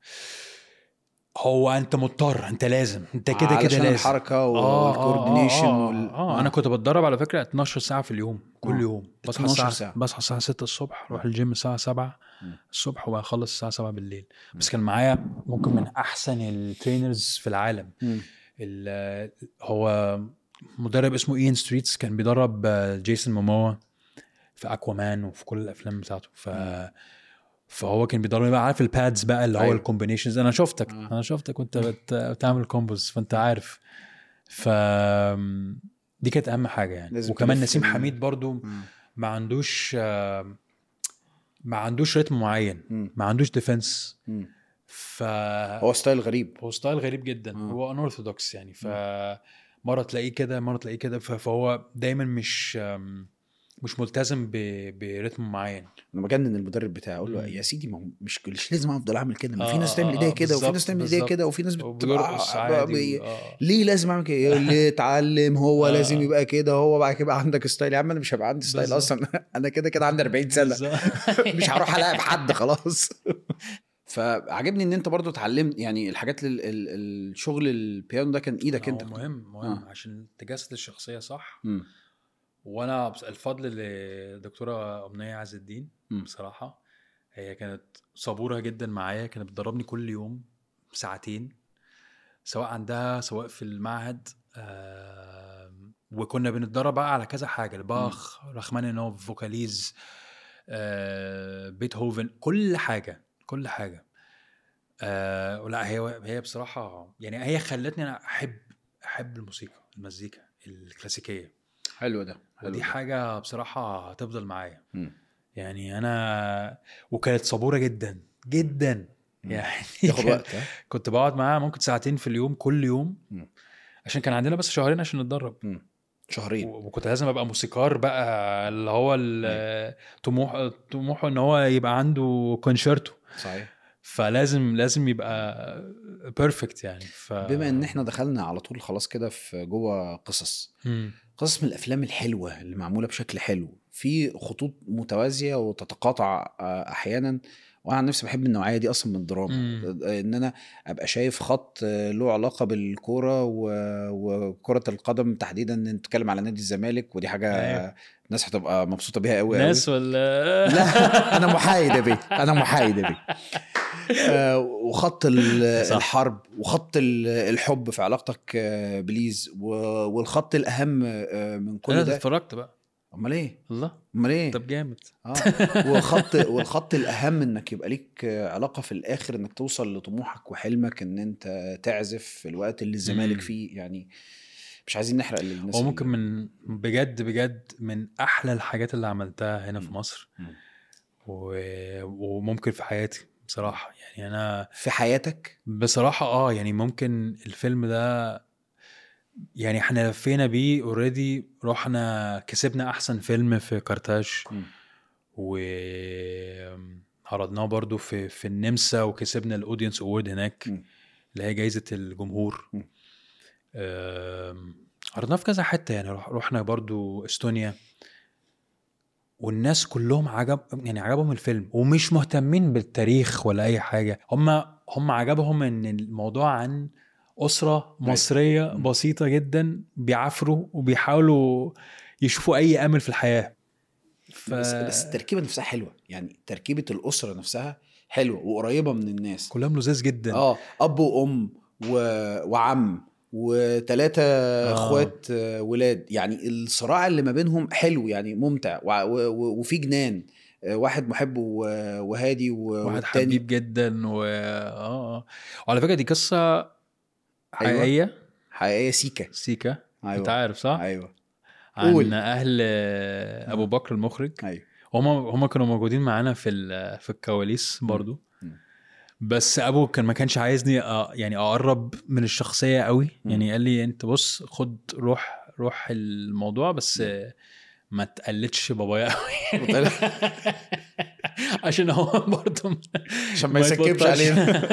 هو انت مضطر انت لازم انت كده كده علشان لازم الحركه آه، والكوردينيشن آه, آه, وال... آه, اه انا كنت بتدرب على فكره 12 ساعه في اليوم كل آه. يوم بصحى 12 الساعه ساعة. بصحى الساعه 6 الصبح اروح الجيم الساعه 7 مم. الصبح وبخلص الساعه 7 بالليل بس كان معايا ممكن من احسن الترينرز في العالم مم. ال- هو مدرب اسمه اين ستريتس كان بيدرب آه، جيسون موموا في اكوامان وفي كل الافلام بتاعته ف فهو كان بيدرب بقى عارف البادز بقى اللي هو أيوة. الكومبينيشنز انا شفتك آه. انا شفتك وانت بت... بتعمل كومبوز فانت عارف ف دي كانت اهم حاجه يعني لازم وكمان تلف نسيم ال- حميد برضو مم. ما عندوش آه، ما عندوش رتم معين مم. ما عندوش ديفنس مم. ف هو ستايل غريب هو ستايل غريب جدا آه. هو انورثودوكس يعني ف مره تلاقيه كده مره تلاقيه كده ف- فهو دايما مش أم، مش ملتزم ب- برتم معين انا بجنن المدرب بتاعي اقول له مم. يا سيدي ما هو مش مش لازم افضل اعمل كده ما في آه، ناس تعمل آه، ايديها آه، كده وفي ناس بالظبط، تعمل ايديها بالظبط. كده وفي ناس بتبقى وبيرقص عادي و- آه. ليه لازم اعمل كده يقول لي اتعلم هو آه. لازم يبقى كده هو بعد كده يبقى عندك ستايل يا عم انا مش هيبقى عندي ستايل بالظبط. اصلا انا كده كده عندي 40 سنه بالظبط. مش هروح الاعب حد خلاص فعجبني ان انت برضو اتعلمت يعني الحاجات ال- ال- الشغل البيانو ده كان ايدك هو انت مهم مهم آه. عشان تجسد الشخصيه صح مم. وانا بس- الفضل لدكتوره امنيه عز الدين مم. بصراحه هي كانت صبوره جدا معايا كانت بتدربني كل يوم ساعتين سواء عندها سواء في المعهد آم، وكنا بنتدرب بقى على كذا حاجه الباخ رخمانينوف فوكاليز آه، بيتهوفن كل حاجه كل حاجه آه ولا هي هي بصراحه يعني هي خلتني انا احب احب الموسيقى المزيكا الكلاسيكيه حلو ده حلو ودي ده. حاجه بصراحه هتفضل معايا مم. يعني انا وكانت صبوره جدا جدا مم. يعني ياخد كان- وقت ها؟ كنت بقعد معاها ممكن ساعتين في اليوم كل يوم مم. عشان كان عندنا بس شهرين عشان نتدرب شهرين و- وكنت لازم ابقى موسيقار بقى اللي هو ال- طموح طموحه ان هو يبقى عنده كونشيرتو صحيح فلازم لازم يبقى بيرفكت يعني ف... بما ان احنا دخلنا على طول خلاص كده في جوه قصص مم. قصص من الافلام الحلوه اللي معموله بشكل حلو في خطوط متوازيه وتتقاطع آه، احيانا وانا عن نفسي بحب النوعيه دي اصلا من الدراما مم. ان انا ابقى شايف خط آه، له علاقه بالكوره و- وكره القدم تحديدا ان نتكلم على نادي الزمالك ودي حاجه أيوة. الناس هتبقى مبسوطه بيها قوي ناس ولا لا انا محايد يا بيه انا محايد يا بيه آه، وخط ال- صح. الحرب وخط ال- الحب في علاقتك آه، بليز و- والخط الاهم آه، من انا كل ده اتفرجت بقى امال ايه الله امال ايه طب جامد اه والخط والخط الاهم انك يبقى ليك آه، علاقه في الاخر انك توصل لطموحك وحلمك ان انت تعزف في الوقت اللي الزمالك مم. فيه يعني مش عايزين نحرق للناس هو ال- ممكن من بجد بجد من احلى الحاجات اللي عملتها هنا في مم. مصر مم. و... وممكن في حياتي بصراحه يعني انا في حياتك بصراحه اه يعني ممكن الفيلم ده يعني احنا لفينا بيه اوريدي رحنا كسبنا احسن فيلم في كارتاج مم. و عرضناه برضو في في النمسا وكسبنا الاودينس اوورد هناك مم. اللي هي جايزه الجمهور مم. آم، عرضناه في كذا حته يعني رح- رحنا برضو استونيا والناس كلهم عجب يعني عجبهم الفيلم ومش مهتمين بالتاريخ ولا اي حاجه هم هم عجبهم ان الموضوع عن اسره مصريه مم. بسيطه جدا بيعافروا وبيحاولوا يشوفوا اي امل في الحياه ف... بس بس التركيبه نفسها حلوه يعني تركيبه الاسره نفسها حلوه وقريبه من الناس كلهم لذاذ جدا اه اب وام و... وعم وثلاثة اخوات آه. ولاد يعني الصراع اللي ما بينهم حلو يعني ممتع و... و... وفي جنان آه، واحد محب و- وهادي و... واحد والتاني حبيب جدا و اه اه وعلى فكره دي قصه حقيقيه حقيقيه سيكا سيكا ايوه انت عارف صح؟ ايوه عن قول. اهل ابو بكر المخرج ايوه هم هم كانوا موجودين معانا في ال- في الكواليس برضو مم. بس ابو كان ما كانش عايزني أ- يعني اقرب من الشخصيه قوي مم. يعني قال لي انت بص خد روح روح الموضوع بس ما تقلدش بابايا قوي عشان هو برضه عشان ما يسكبش يتبطلش. علينا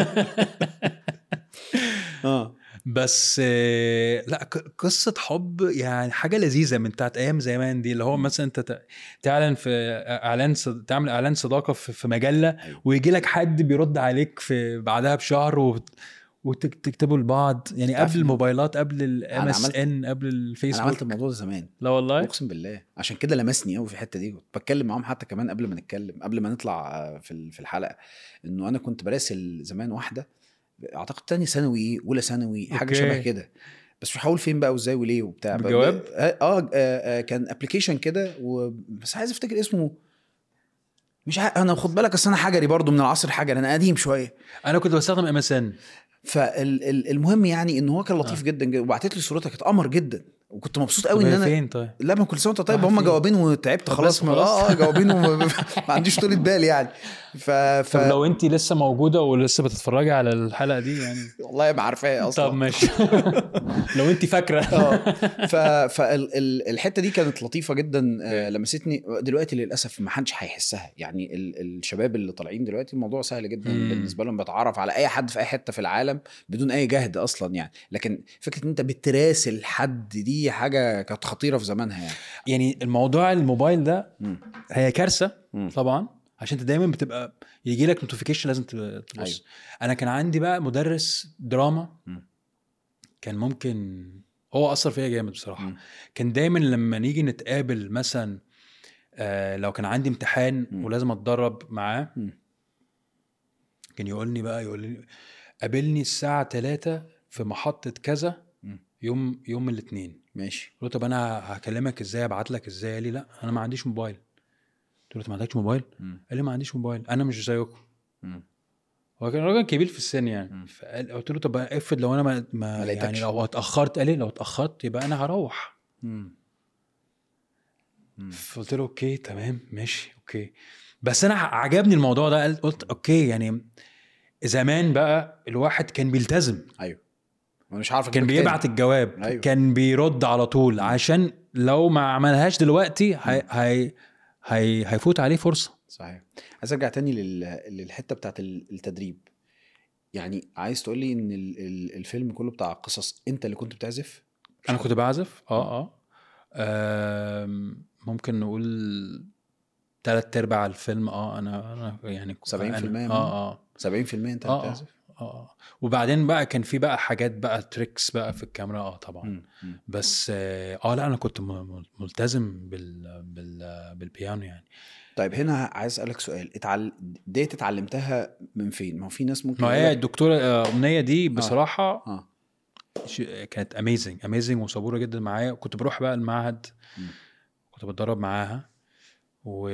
اه بس آه، لا ق- قصه حب يعني حاجه لذيذه من بتاعت ايام زمان دي اللي هو مثلا انت ت- تعلن في اعلان صد- تعمل اعلان صداقه في في مجله أيوة. ويجي لك حد بيرد عليك في بعدها بشهر وت- وتكتبوا لبعض يعني تعرف قبل إن- الموبايلات قبل الام أنا اس عملت- ان قبل انا الفيسبوك عملت الموضوع ده زمان لا والله اقسم بالله عشان كده لمسني قوي في الحته دي كنت بتكلم معاهم حتى كمان قبل ما نتكلم قبل ما نطلع آه، في ال- في الحلقه انه انا كنت براسل زمان واحده اعتقد تاني ثانوي اولى ثانوي حاجه أوكي. شبه كده بس مش هقول فين بقى وازاي وليه وبتاع ب- بجواب؟ ب- اه, آه, آه كان ابلكيشن كده و- بس عايز افتكر اسمه مش عارف انا خد بالك اصل انا حجري برضو من العصر الحجري انا قديم شويه انا كنت بستخدم ام اس ان فالمهم يعني ان هو كان لطيف آه. جدا جدا وبعتت لي صورتها كانت قمر جدا وكنت مبسوط قوي ان انا فين طيب لا ما كل سنه وانت طيب واحد هم فين؟ جوابين وتعبت طب خلاص بس ما خلاص. اه اه جوابين وما ما عنديش طولة بال يعني ف, ف... طب لو انت لسه موجوده ولسه بتتفرجي على الحلقه دي يعني والله ما عارفاه اصلا طب ماشي لو انت فاكره اه ف فالحته دي كانت لطيفه جدا آه، لمستني دلوقتي للاسف ما حدش هيحسها يعني ال- الشباب اللي طالعين دلوقتي الموضوع سهل جدا مم. بالنسبه لهم بتعرف على اي حد في اي حته في العالم بدون اي جهد اصلا يعني لكن فكره ان انت بتراسل حد دي حاجه كانت خطيره في زمانها يعني يعني الموضوع الموبايل ده مم. هي كارثه مم. طبعا عشان انت دايما بتبقى يجي لك نوتيفيكيشن لازم تب- تبص أيوة. انا كان عندي بقى مدرس دراما مم. كان ممكن هو اثر فيا جامد بصراحه مم. كان دايما لما نيجي نتقابل مثلا آه لو كان عندي امتحان مم. ولازم اتدرب معاه مم. كان يقول لي بقى يقول لي قابلني الساعه 3 في محطه كذا مم. يوم يوم الاثنين ماشي قلت له طب انا هكلمك ازاي ابعت لك ازاي قال لي لا انا ما عنديش موبايل قلت له "أنت ما عندكش موبايل مم. قال لي ما عنديش موبايل انا مش زيكم مم. هو كان راجل كبير في السن يعني مم. فقال قلت له طب افرض لو انا ما, ما ما لقيتكش. يعني لو اتاخرت قال لي لو اتاخرت يبقى انا هروح مم. مم. فقلت له اوكي تمام ماشي اوكي بس انا عجبني الموضوع ده قلت قلت اوكي يعني زمان بقى الواحد كان بيلتزم ايوه انا مش عارف كان أجيبك تاني. بيبعت الجواب أيوة. كان بيرد على طول عشان لو ما عملهاش دلوقتي هي هي هي هيفوت عليه فرصه صحيح عايز ارجع تاني لل... للحته بتاعت ال- التدريب يعني عايز تقول لي ان ال... ال- الفيلم كله بتاع قصص انت اللي كنت بتعزف انا كنت بعزف اه اه آم، ممكن نقول تلات ارباع الفيلم اه انا انا يعني 70% أنا- منه؟ اه اه 70% انت اللي اه اه بتعزف اه وبعدين بقى كان في بقى حاجات بقى تريكس بقى في الكاميرا اه طبعا مم. مم. بس اه آه، لا انا كنت م- م- ملتزم بال بال بالبيانو يعني طيب هنا عايز اسالك سؤال اتعل... ديت اتعلمتها من فين ما هو في ناس ممكن ما يقول هي لك- الدكتوره آه، امنيه دي بصراحه اه ش- كانت اميزنج اميزنج وصبوره جدا معايا كنت بروح بقى المعهد مم. كنت بتدرب معاها و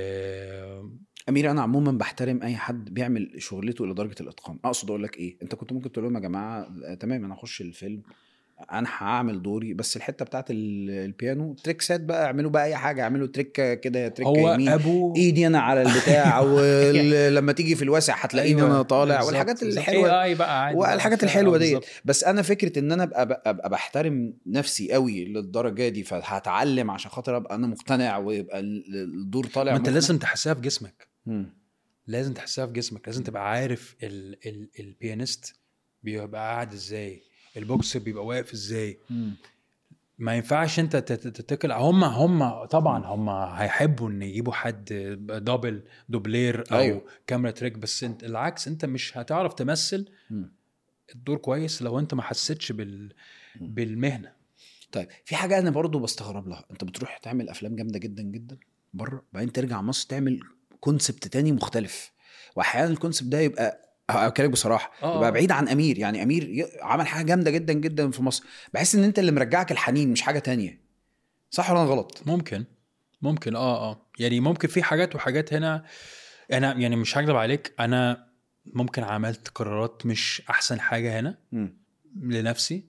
امير انا عموما بحترم اي حد بيعمل شغلته لدرجه الاتقان اقصد اقول لك ايه انت كنت ممكن تقول لهم يا جماعه آه، تمام انا اخش الفيلم انا هعمل دوري بس الحته بتاعت ال- البيانو تريكسات بقى اعملوا بقى اي حاجه اعملوا تريكه كده تريكه هو يمين ابو ايدي انا على البتاع ولما تيجي في الواسع هتلاقيني أيوة، انا طالع بالظبط، والحاجات بالظبط. الحلوه AI بقى عادي والحاجات بقى. الحلوه آه، ديت بالظبط. بس انا فكره ان انا ابقى ابقى بحترم نفسي قوي للدرجه دي فهتعلم عشان خاطر ابقى انا مقتنع ويبقى ال- الدور طالع ما انت مقنع. لازم تحسها في جسمك مم. لازم تحسها في جسمك لازم تبقى عارف ال ال البيانيست بيبقى قاعد ازاي البوكس بيبقى واقف ازاي مم. ما ينفعش انت تت- تتكل هم هم طبعا هم هيحبوا ان يجيبوا حد دبل دوبلير او أيوة. أيوه. كاميرا تريك بس انت العكس انت مش هتعرف تمثل مم. الدور كويس لو انت ما حسيتش بال بالمهنه طيب في حاجه انا برضو بستغرب لها انت بتروح تعمل افلام جامده جدا جدا بره بعدين ترجع مصر تعمل كونسبت تاني مختلف واحيانا الكونسبت ده يبقى اكلمك بصراحه آه. يبقى بعيد عن امير يعني امير ي- عمل حاجه جامده جدا جدا في مصر بحس ان انت اللي مرجعك الحنين مش حاجه تانية صح ولا انا غلط ممكن ممكن اه اه يعني ممكن في حاجات وحاجات هنا انا يعني مش هكذب عليك انا ممكن عملت قرارات مش احسن حاجه هنا مم. لنفسي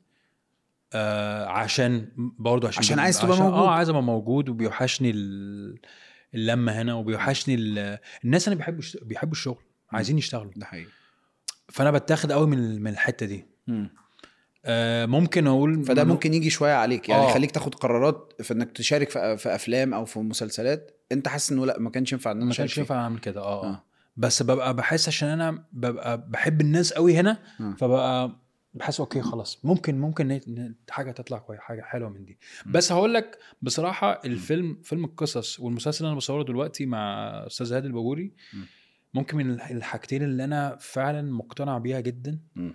آه عشان برضه عشان عشان عايز تبقى عشان موجود. اه عايز ابقى موجود وبيوحشني ال- اللمه هنا وبيوحشني ال- الناس اللي بيحبوا يشت- بيحبوا الشغل عايزين يشتغلوا ده حقيقي فانا بتاخد قوي من من الحته دي مم. آه ممكن اقول فده ممكن يجي شويه عليك يعني آه. يخليك تاخد قرارات في انك تشارك في, في افلام او في مسلسلات انت حاسس انه لا ما كانش ينفع ان انا ما اشارك كانش فيه. ينفع اعمل كده اه, آه. آه. بس ببقى بحس عشان انا ببقى بحب الناس قوي هنا آه. فبقى بحس اوكي خلاص ممكن ممكن ن- ن- حاجه تطلع كويس حاجه حلوه من دي بس هقول لك بصراحه الفيلم فيلم القصص والمسلسل اللي انا بصوره دلوقتي مع استاذ هادي الباجوري م. ممكن من الح- الحاجتين اللي انا فعلا مقتنع بيها جدا مم.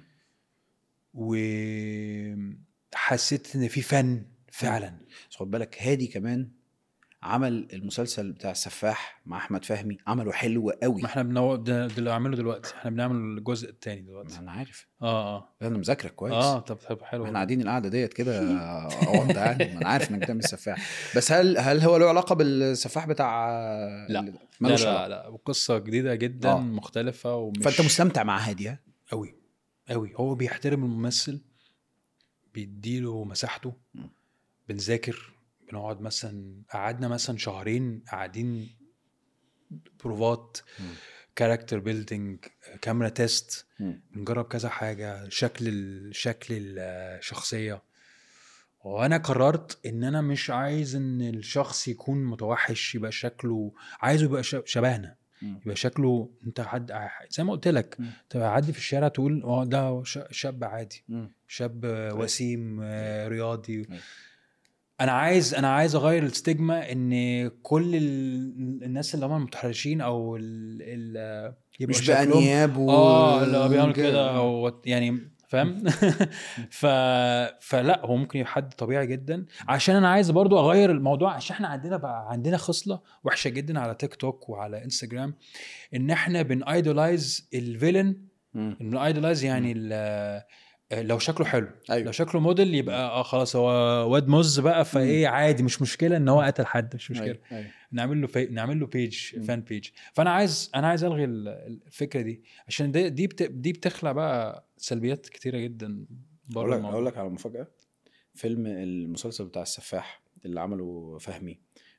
وحسيت ان في فن فعلا بس خد بالك هادي كمان عمل المسلسل بتاع السفاح مع احمد فهمي عمله حلو قوي ما احنا بنو... ده, ده اللي بعمله دلوقتي احنا بنعمل الجزء الثاني دلوقتي انا عارف اه اه انا مذاكرك كويس اه طب طب حلو احنا قاعدين القعده ديت كده اونت يعني ما انا عارف انك بتعمل السفاح بس هل هل هو له علاقه بالسفاح بتاع لا. اللي- لا ملوش لا علاقه لا وقصه جديده جدا آه. آه. مختلفه ومش فانت مستمتع مع هادي ها؟ قوي قوي هو بيحترم الممثل بيديله مساحته م. بنذاكر بنقعد مثلا قعدنا مثلا شهرين قاعدين بروفات م. كاركتر بيلدينج كاميرا تيست مم. بنجرب كذا حاجه شكل ال- شكل الشخصيه وانا قررت ان انا مش عايز ان الشخص يكون متوحش يبقى شكله عايزه يبقى ش- شبهنا مم. يبقى شكله انت حد زي ما قلت لك مم. تبقى عدي في الشارع تقول اه ده ش- شاب عادي مم. شاب وسيم آه، رياضي أيوة. انا عايز انا عايز اغير الستيجما ان كل ال- الناس اللي هم المتحرشين او ال ال يبقوا مش شكلهم- بانياب و اه لا بيعمل كده او يعني فاهم ف... فلا هو ممكن يبقى حد طبيعي جدا عشان انا عايز برضو اغير الموضوع عشان احنا عندنا بقى عندنا خصله وحشه جدا على تيك توك وعلى انستجرام ان احنا بنايدولايز الفيلن مم. بنايدولايز يعني ال- لو شكله حلو أيوة. لو شكله موديل يبقى اه خلاص هو واد مز بقى فايه عادي مش مشكله ان هو قتل حد مش مشكله أيوة. أيوة. نعمل له في... نعمل له بيج مم. فان بيج فانا عايز انا عايز الغي ال- الفكره دي عشان دي دي, بت... دي بتخلق بقى سلبيات كتيره جدا اقول لك بره اقول لك على مفاجاه فيلم المسلسل بتاع السفاح اللي عمله فهمي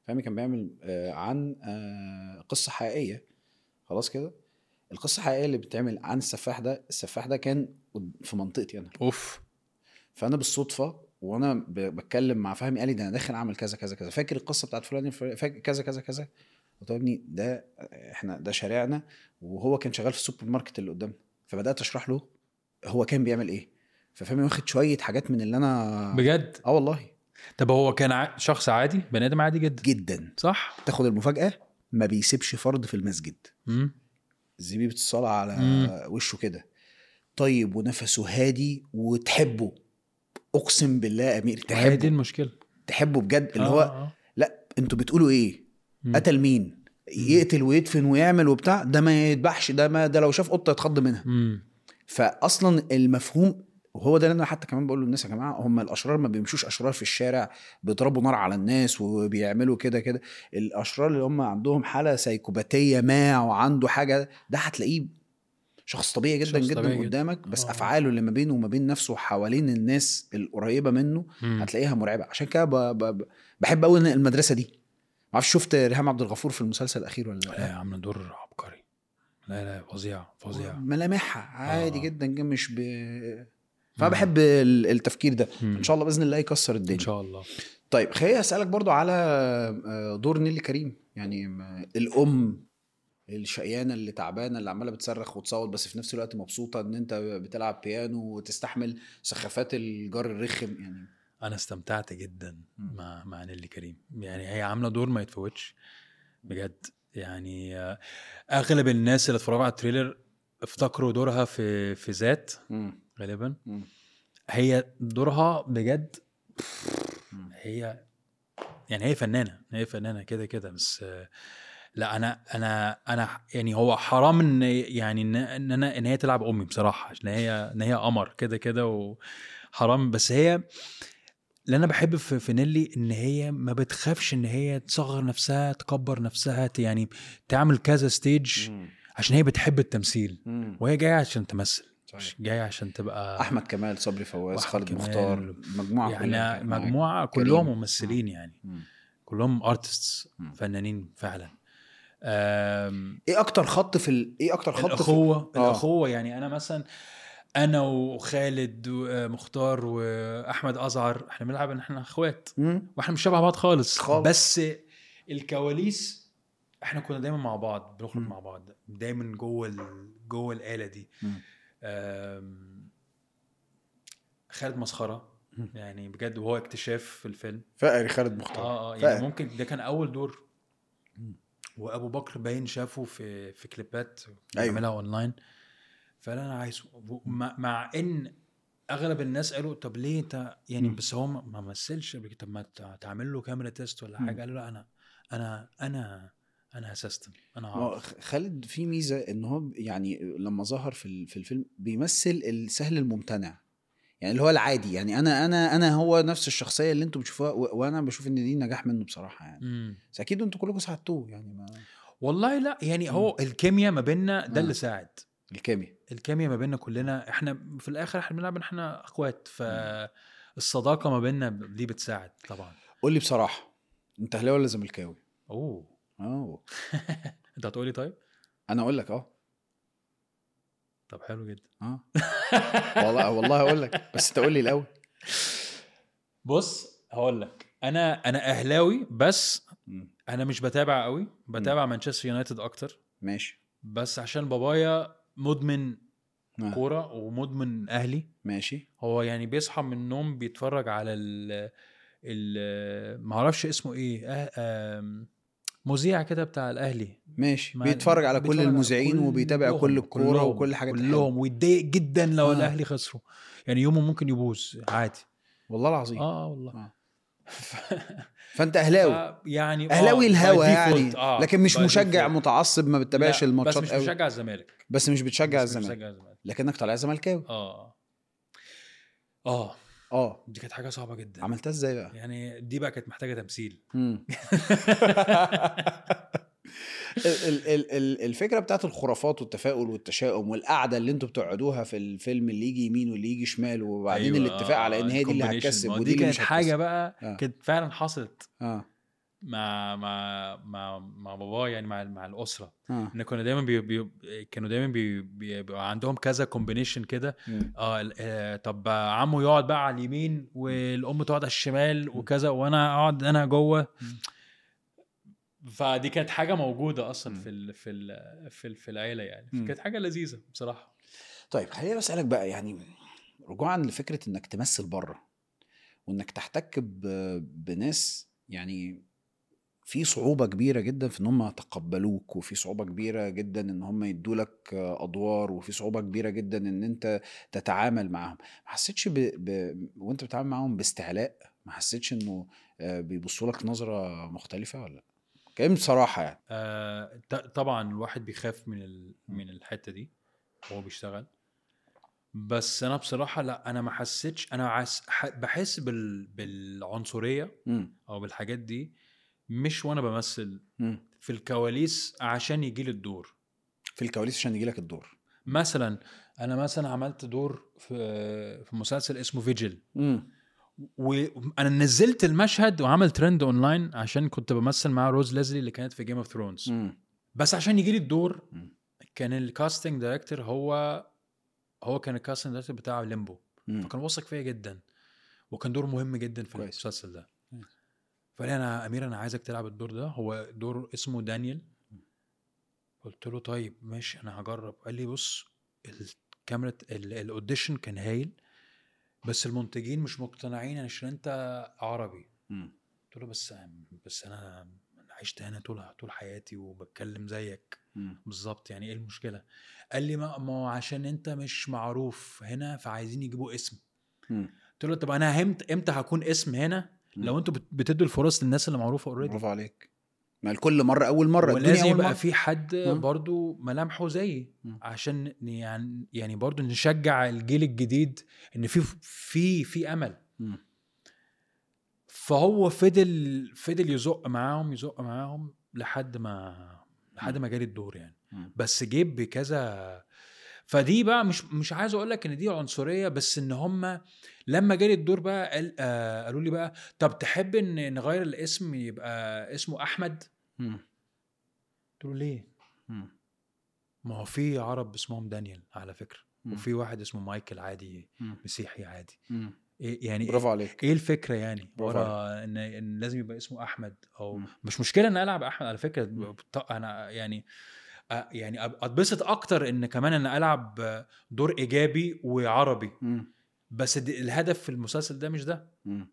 فهمي كان بيعمل آه، عن آه، قصه حقيقيه خلاص كده القصه الحقيقيه اللي بتتعمل عن السفاح ده السفاح ده كان في منطقتي انا اوف فانا بالصدفه وانا ب- بتكلم مع فهمي قال لي ده انا داخل اعمل كذا كذا كذا فاكر القصه بتاعت فلان الفلاني؟ فاكر كذا كذا كذا قلت له يا ابني ده احنا ده شارعنا وهو كان شغال في السوبر ماركت اللي قدامنا فبدات اشرح له هو كان بيعمل ايه ففهمي واخد شويه حاجات من اللي انا بجد اه والله طب هو كان ع... شخص عادي بني ادم عادي جدا جدا صح تاخد المفاجاه ما بيسيبش فرد في المسجد امم زبيبة الصلاة على مم. وشه كده طيب ونفسه هادي وتحبه اقسم بالله يا امير هي دي تحبه المشكله تحبه بجد اللي آه، هو آه. لا انتوا بتقولوا ايه مم. قتل مين يقتل ويدفن ويعمل وبتاع ده ما يذبحش ده ما ده لو شاف قطه يتخض منها مم. فاصلا المفهوم وهو ده اللي انا حتى كمان بقول للناس يا جماعه هم الاشرار ما بيمشوش اشرار في الشارع بيضربوا نار على الناس وبيعملوا كده كده الاشرار اللي هم عندهم حاله سيكوباتيه ما وعنده حاجه ده هتلاقيه شخص طبيعي جدا شخص جدا طبيعي جدا. قدامك بس آه. افعاله اللي ما بينه وما بين نفسه وحوالين الناس القريبه منه مم. هتلاقيها مرعبه عشان كده ب- ب- بحب قوي المدرسه دي ما اعرفش شفت ريهام عبد الغفور في المسلسل الاخير ولا لا لا عامله دور عبقري لا لا فظيع فظيع ملامحها عادي آه. جدا جدا مش ب فبحب ال- التفكير ده مم. ان شاء الله باذن الله يكسر الدنيا ان شاء الله طيب خليني اسالك برضو على آه، دور نيلي كريم يعني م- الام الشقيانه اللي تعبانه اللي عماله بتصرخ وتصوت بس في نفس الوقت مبسوطه ان انت بتلعب بيانو وتستحمل سخافات الجار الرخم يعني انا استمتعت جدا مم. مع مع نيلي كريم يعني هي عامله دور ما يتفوتش بجد يعني آه، اغلب الناس اللي اتفرجوا على التريلر افتكروا دورها في في ذات مم. غالبا مم. هي دورها بجد مم. هي يعني هي فنانه هي فنانه كده كده بس آه، لا انا انا انا يعني هو حرام ان يعني ان ان انا ان هي تلعب امي بصراحه عشان هي ان هي قمر كده كده وحرام بس هي اللي انا بحب في, في نيلي ان هي ما بتخافش ان هي تصغر نفسها تكبر نفسها ت- يعني تعمل كذا ستيج مم. عشان هي بتحب التمثيل مم. وهي جايه عشان تمثل صحيح. مش جايه عشان تبقى احمد كمال صبري فواز وأحمد خالد كمال. مختار مجموعه كلها يعني كانت معاك. مجموعه كريم. كلهم ممثلين يعني مم. كلهم ارتستس مم. فنانين فعلا أم، ايه اكتر خط في ال... ايه اكتر خط في الاخوه آه. الاخوه يعني انا مثلا انا وخالد ومختار واحمد ازعر احنا بنلعب ان احنا اخوات مم. واحنا مش شبه بعض خالص خالص. بس الكواليس احنا كنا دايما مع بعض بنخرج مم. مع بعض دايما جوه ال... جوه الاله دي مم. أم، خالد مسخره مم. يعني بجد وهو اكتشاف في الفيلم فقري خالد مختار اه اه فاهم. يعني ممكن ده كان اول دور مم. وابو بكر باين شافه في في كليبات أيوة. بيعملها اونلاين فقال انا عايزه مع, مع ان اغلب الناس قالوا طب ليه انت يعني مم. بس هو ما ما مثلش قبل كده، طب ما تع- تعمل له كاميرا تيست ولا مم. حاجه قالوا لا انا انا انا انا هسيستم انا ما هو هعرف خ- خالد في ميزه ان هو ب- يعني لما ظهر في ال- في الفيلم بيمثل السهل الممتنع يعني اللي هو العادي يعني انا انا انا هو نفس الشخصيه اللي انتم بتشوفوها و- وانا بشوف ان دي نجاح منه بصراحه يعني مم. بس اكيد انتوا كلكم ساعدتوه يعني ما والله لا يعني هو الكيمياء ما بيننا ده آه. اللي ساعد الكيمياء الكيمياء ما بيننا كلنا احنا في الاخر احنا بنلعب ان احنا اخوات فالصداقه ما بيننا دي بتساعد طبعا قول لي بصراحه انت اهلاوي ولا زملكاوي؟ اوه اه انت هتقولي طيب انا اقول لك اه طب حلو جدا اه والله والله هقول لك بس انت قول لي الاول بص هقول لك انا انا اهلاوي بس مم. انا مش بتابع قوي بتابع مانشستر يونايتد اكتر ماشي بس عشان بابايا مدمن آه. كوره ومدمن اهلي ماشي هو يعني بيصحى من النوم بيتفرج على ال ال ما اعرفش اسمه ايه أه آم، مذيع كده بتاع الاهلي ماشي ما- بيتفرج على كل بيتفرج على المذيعين وبيتابع كل كلهم- الكوره كلهم- وكل حاجه كلهم ويتضايق جدا لو آه. الاهلي خسروا يعني يومه ممكن يبوظ عادي والله العظيم اه والله آه. فانت اهلاوي ف- يعني آه، اهلاوي by الهوا default، يعني آه، لكن مش by مشجع default. متعصب ما بتتابعش لا، الماتشات بس مش قوي بشجع الزمالك بس مش بتشجع بس مش الزمالك بشجع الزمالك لكنك طالع زملكاوي اه اه اه دي كانت حاجه صعبه جدا عملتها ازاي بقى يعني دي بقى كانت محتاجه تمثيل مم. ال- ال- ال- ال- الفكره بتاعت الخرافات والتفاؤل والتشاؤم والقعده اللي انتوا بتقعدوها في الفيلم اللي يجي يمين واللي يجي شمال وبعدين أيوة، الاتفاق على ان هي دي اللي combination. هتكسب ما هو ودي دي اللي كانت مش حاجه هتكسب بقى آه. كانت فعلا حصلت اه مع مع مع مع بابا يعني مع مع الاسره اه ان كنا دايما بي بي كانوا دايما بي بي بيبقى عندهم كذا كومبينيشن كده مم. اه ال- آه، طب عمو يقعد بقى على اليمين والام تقعد على الشمال وكذا وانا اقعد انا جوه فدي كانت حاجه موجوده اصلا في ال في ال في, ال في العيله يعني مم. كانت حاجه لذيذه بصراحه طيب خليني بسألك بقى يعني رجوعا لفكرة انك تمثل بره وانك تحتك ب- بناس يعني في صعوبة كبيرة جدا في ان هم يتقبلوك وفي صعوبة كبيرة جدا ان هم يدولك ادوار وفي صعوبة كبيرة جدا ان انت تتعامل معاهم ما حسيتش ب... ب... وانت بتتعامل معاهم باستعلاء ما حسيتش انه آه، بيبصوا لك نظرة مختلفة ولا لا؟ كلام بصراحة يعني آه ط- طبعا الواحد بيخاف من ال من الحته دي وهو بيشتغل بس انا بصراحه لا انا ما حسيتش انا عس ح- بحس بال بالعنصريه مم. او بالحاجات دي مش وانا بمثل مم. في الكواليس عشان يجي لي الدور في الكواليس عشان يجيلك الدور مثلا انا مثلا عملت دور في في مسلسل اسمه فيجل مم. وانا نزلت المشهد وعمل ترند اونلاين عشان كنت بمثل مع روز ليزلي اللي كانت في جيم اوف ثرونز مم. بس عشان يجي لي الدور مم. كان الكاستنج دايركتور هو هو كان الكاستنج دايركتور بتاع ليمبو مم. فكان واثق فيا جدا وكان دور مهم جدا في كويس. المسلسل ده كويس. فقال لي انا امير انا عايزك تلعب الدور ده هو دور اسمه دانيال قلت له طيب ماشي انا هجرب قال لي بص الكاميرا ال- الاوديشن كان هايل بس المنتجين مش مقتنعين عشان انت عربي مم. قلت له بس بس انا أنا عشت هنا طول طول حياتي وبتكلم زيك مم. بالظبط يعني ايه المشكله قال لي ما ما هو عشان انت مش معروف هنا فعايزين يجيبوا اسم مم. قلت له طب انا امتى امتى هكون اسم هنا لو انتوا بت- بتدوا الفرص للناس اللي معروفه اوريدي برافو عليك ما الكل مره اول مره الدنيا ولازم اول يبقى مره في حد مم. برضو ملامحه زيي مم. عشان يعني يعني برضو نشجع الجيل الجديد ان في في في امل مم. فهو فضل فضل يزق معاهم يزق معاهم لحد ما لحد ما جالي الدور يعني مم. بس جيب بكذا فدي بقى مش مش عايز اقول لك ان دي عنصريه بس ان هم لما جالي الدور بقى قال آه قالوا لي بقى طب تحب ان نغير الاسم يبقى اسمه احمد مم. قلت له ليه مم. ما هو في عرب اسمهم دانيال على فكره مم. وفي واحد اسمه مايكل عادي مم. مسيحي عادي مم. إيه يعني برافو عليك ايه الفكره يعني برافو ورا ان ان لازم يبقى اسمه احمد او مم. مش مشكله ان العب احمد على فكره مم. ط- انا يعني آه، يعني أب- اتبسط اكتر ان كمان ان العب آه، دور ايجابي وعربي مم. بس دي الهدف في المسلسل ده مش ده مم.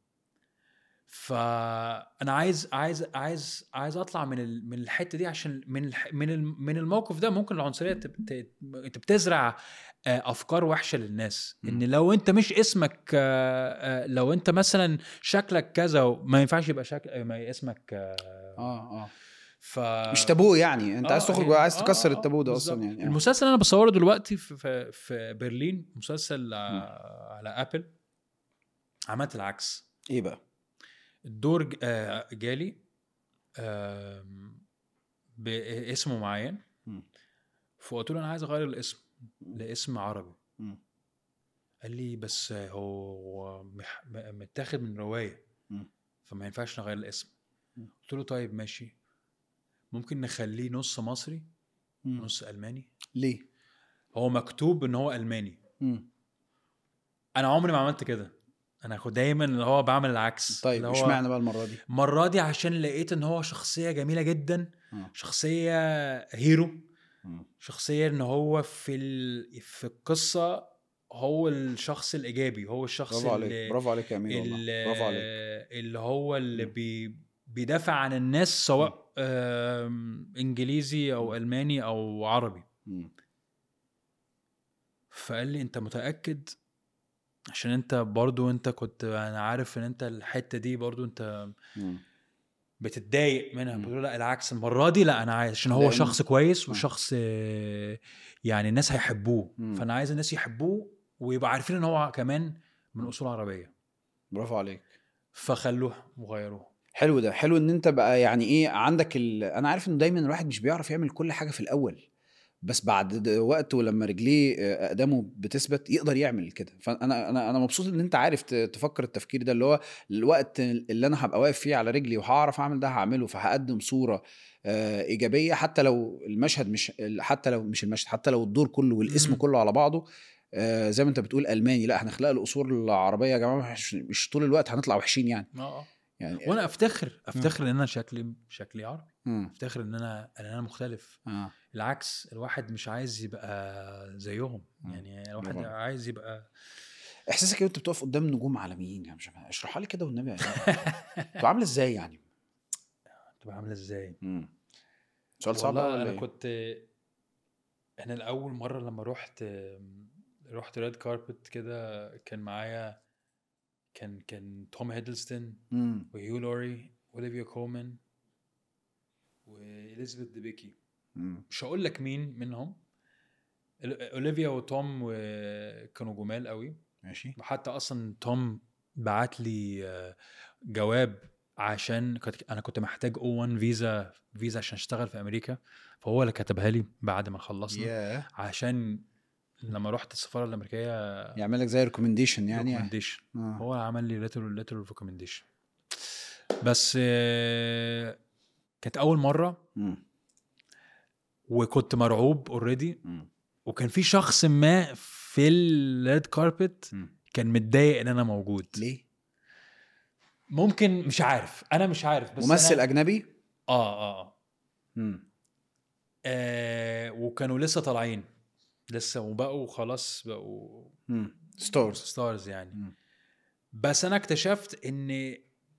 فانا عايز عايز عايز عايز اطلع من ال- من الحته دي عشان من الح من ال- من الموقف ده ممكن العنصريه تب- ت- انت بتزرع آه، افكار وحشه للناس مم. ان لو انت مش اسمك آه، آه، لو انت مثلا شكلك كذا ما ينفعش يبقى شكل ما اسمك آه، اه اه ف مش تابو يعني انت عايز آه، تخرج يعني- وعايز آه، تكسر آه، التابو ده بالظبط. اصلا يعني آه. المسلسل اللي انا بصوره دلوقتي في في, في برلين مسلسل آه، على ابل عملت العكس ايه بقى الدور ج- آه، جالي آم، باسم معين مم. فقلت له انا عايز اغير الاسم لاسم عربي مم. قال لي بس هو مح- م- متاخد من روايه مم. فما ينفعش نغير الاسم مم. قلت له طيب ماشي ممكن نخليه نص مصري مم. نص الماني ليه هو مكتوب ان هو الماني مم. انا عمري ما عملت كده انا كنت دايما اللي هو بعمل العكس طيب اللي هو اشمعنى بقى المره دي المره دي عشان لقيت ان هو شخصيه جميله جدا آه. شخصيه هيرو مم. شخصيه ان هو في ال... في القصه هو الشخص الايجابي هو الشخص برافو عليك اللي برافو عليك يا امير والله اللي, برافو عليك اللي هو اللي مم. بي بيدافع عن الناس سواء آم، انجليزي او الماني او عربي مم. فقال لي انت متاكد عشان انت برضو انت كنت انا عارف ان انت الحته دي برضو انت مم. بتتضايق منها مم. بتقول له لا العكس المره دي لا انا عايز عشان هو لأن- شخص كويس آه. وشخص آه، يعني الناس هيحبوه مم. فانا عايز الناس يحبوه ويبقى عارفين ان هو كمان من اصول عربيه برافو عليك فخلوه وغيروه حلو ده حلو ان انت بقى يعني ايه عندك ال... انا عارف انه دايما الواحد مش بيعرف يعمل كل حاجه في الاول بس بعد د- وقت ولما رجليه آه، اقدامه بتثبت يقدر يعمل كده فانا انا انا مبسوط ان انت عارف ت- تفكر التفكير ده اللي هو الوقت اللي انا هبقى واقف فيه على رجلي وهعرف اعمل ده هعمله فهقدم صوره آه، ايجابيه حتى لو المشهد مش حتى لو مش المشهد حتى لو الدور كله والاسم مم. كله على بعضه آه، زي ما انت بتقول الماني لا هنخلق له اصول العربيه يا جماعه مش, مش طول الوقت هنطلع وحشين يعني اه يعني وانا افتخر افتخر ان انا شكلي شكلي عربي مم. افتخر ان انا ان انا مختلف اه العكس الواحد مش عايز يبقى زيهم مم. يعني الواحد برافو. عايز يبقى احساسك ايه وانت بتقف قدام نجوم عالميين يا مش اشرحها لي كده والنبي بتبقى عامله ازاي يعني تبقى عامله ازاي مم. سؤال صعب والله أوي ولا انا إيه؟ كنت انا الاول مره لما رحت رحت ريد كاربت كده كان معايا كان كان توم هيدلستون مم. وهيو لوري اوليفيا كومان واليزابيث ديبيكي مم. مش هقول لك مين منهم ال- اوليفيا وتوم و- كانوا جمال قوي ماشي وحتى اصلا توم بعت لي آه، جواب عشان كنت انا كنت محتاج او 1 فيزا فيزا عشان اشتغل في امريكا فهو اللي كتبها لي بعد ما خلصنا ياه عشان لما رحت السفاره الامريكيه يعمل لك زي ريكومنديشن يعني ريكومنديشن آه. هو عمل لي ليتر ليتر ريكومنديشن بس آه، كانت اول مره مم. وكنت مرعوب اوريدي مم. وكان في شخص ما في الريد كاربت مم. كان متضايق ان انا موجود ليه؟ ممكن مش عارف انا مش عارف بس ممثل أنا... اجنبي؟ اه اه مم. آه وكانوا لسه طالعين لسه وبقوا خلاص بقوا مم. ستارز ستارز يعني مم. بس انا اكتشفت ان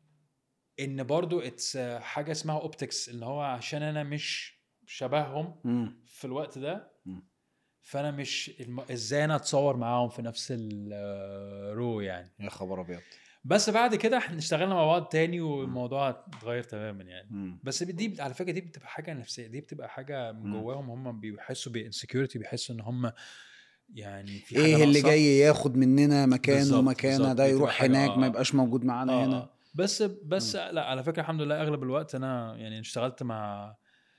ان برضو اتس حاجه اسمها اوبتكس ان هو عشان انا مش شبههم مم. في الوقت ده مم. فانا مش الم... ازاي انا اتصور معاهم في نفس الرو يعني يا خبر ابيض بس بعد كده احنا اشتغلنا مع بعض تاني والموضوع اتغير تماما يعني مم. بس دي على فكره دي بتبقى حاجه نفسيه دي بتبقى حاجه من مم. جواهم هم بيحسوا بانسكيورتي بيحسوا ان هم يعني في حاجه ايه اللي ناقصة. جاي ياخد مننا مكانه بالظبط، ومكانه بالظبط. ده دي يروح تبقى حاجة- هناك آه، ما آه. يبقاش موجود معانا آه هنا آه. بس بس لا على فكره الحمد لله اغلب الوقت انا يعني اشتغلت مع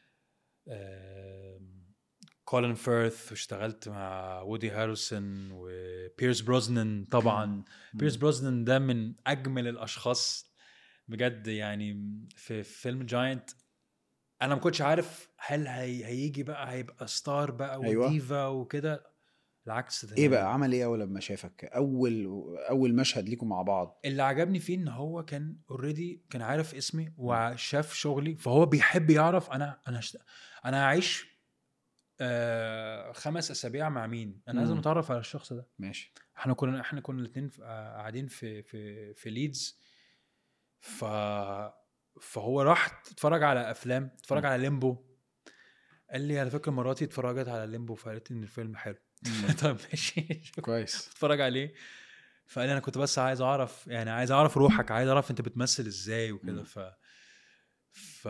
كولين فيرث واشتغلت مع وودي هاريسون وبيرس بروزنان طبعا بيرس بروزنان ده من اجمل الاشخاص بجد يعني في فيلم جاينت انا ما كنتش عارف هل هي هيجي بقى هيبقى ستار بقى أيوة. وديفا وكده العكس ده ايه بقى عمل ايه اول لما شافك اول اول مشهد ليكم مع بعض اللي عجبني فيه ان هو كان اوريدي كان عارف اسمي وشاف شغلي فهو بيحب يعرف انا انا شت... انا هعيش آه خمس اسابيع مع مين انا لازم مم. اتعرف على الشخص ده ماشي احنا كنا احنا كنا الاثنين قاعدين في في في ليدز ف فهو راح اتفرج على افلام اتفرج مم. على ليمبو قال لي على فكره مراتي اتفرجت على ليمبو فقالت لي ان الفيلم حلو طب ماشي كويس اتفرج عليه فقال لي انا كنت بس عايز اعرف يعني عايز اعرف روحك عايز اعرف انت بتمثل ازاي وكده مم. ف ف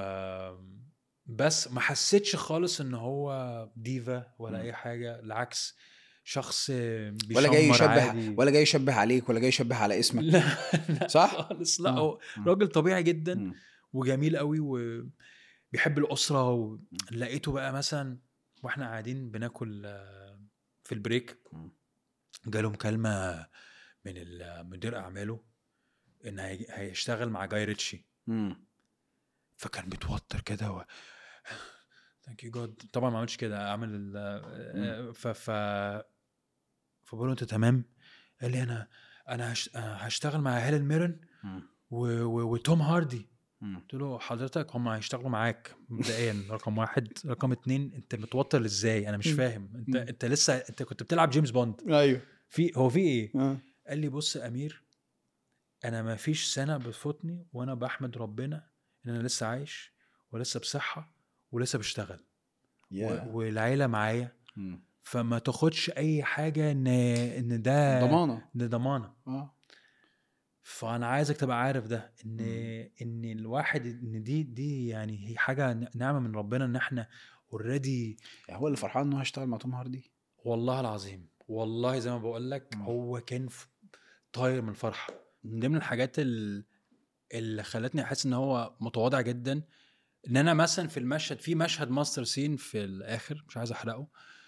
بس ما حسيتش خالص ان هو ديفا ولا مم. اي حاجه العكس شخص ولا جاي بيشمر يشبه عادي. ولا جاي يشبه عليك ولا جاي يشبه على اسمك لا لا صح؟ خالص لا آه. هو آه. راجل طبيعي جدا مم. وجميل قوي وبيحب الاسره ولقيته بقى مثلا واحنا قاعدين بناكل آه، في البريك مم. جاله مكالمه من ال- مدير اعماله ان هي- هيشتغل مع جاي ريتشي مم. فكان بيتوتر كده و... ثانك يو جاد طبعا ما عملتش كده اعمل ال... ف ف فبقول له انت تمام قال لي انا انا هش... أنا هشتغل مع هيلين ميرن مم. و... و... وتوم هاردي مم. قلت له حضرتك هم هيشتغلوا معاك مبدئيا رقم واحد رقم اتنين انت متوتر ازاي انا مش مم. فاهم انت مم. انت لسه انت كنت بتلعب جيمس بوند ايوه في هو في ايه آه. قال لي بص يا امير انا ما فيش سنه بتفوتني وانا بحمد ربنا ان انا لسه عايش ولسه بصحه ولسه بشتغل يا. و... والعيله معايا مم. فما تاخدش اي حاجه ان ان ده ضمانه ده ضمانه اه فانا عايزك تبقى عارف ده ان مم. ان الواحد ان دي دي يعني هي حاجه نعمه من ربنا ان احنا اوريدي هو اللي فرحان انه هيشتغل مع توم هاردي والله العظيم والله زي ما بقول لك مم. هو كان ف- طاير من الفرحه من ضمن الحاجات ال- اللي خلتني احس ان هو متواضع جدا ان انا مثلا في المشهد في مشهد ماستر سين في الاخر مش عايز احرقه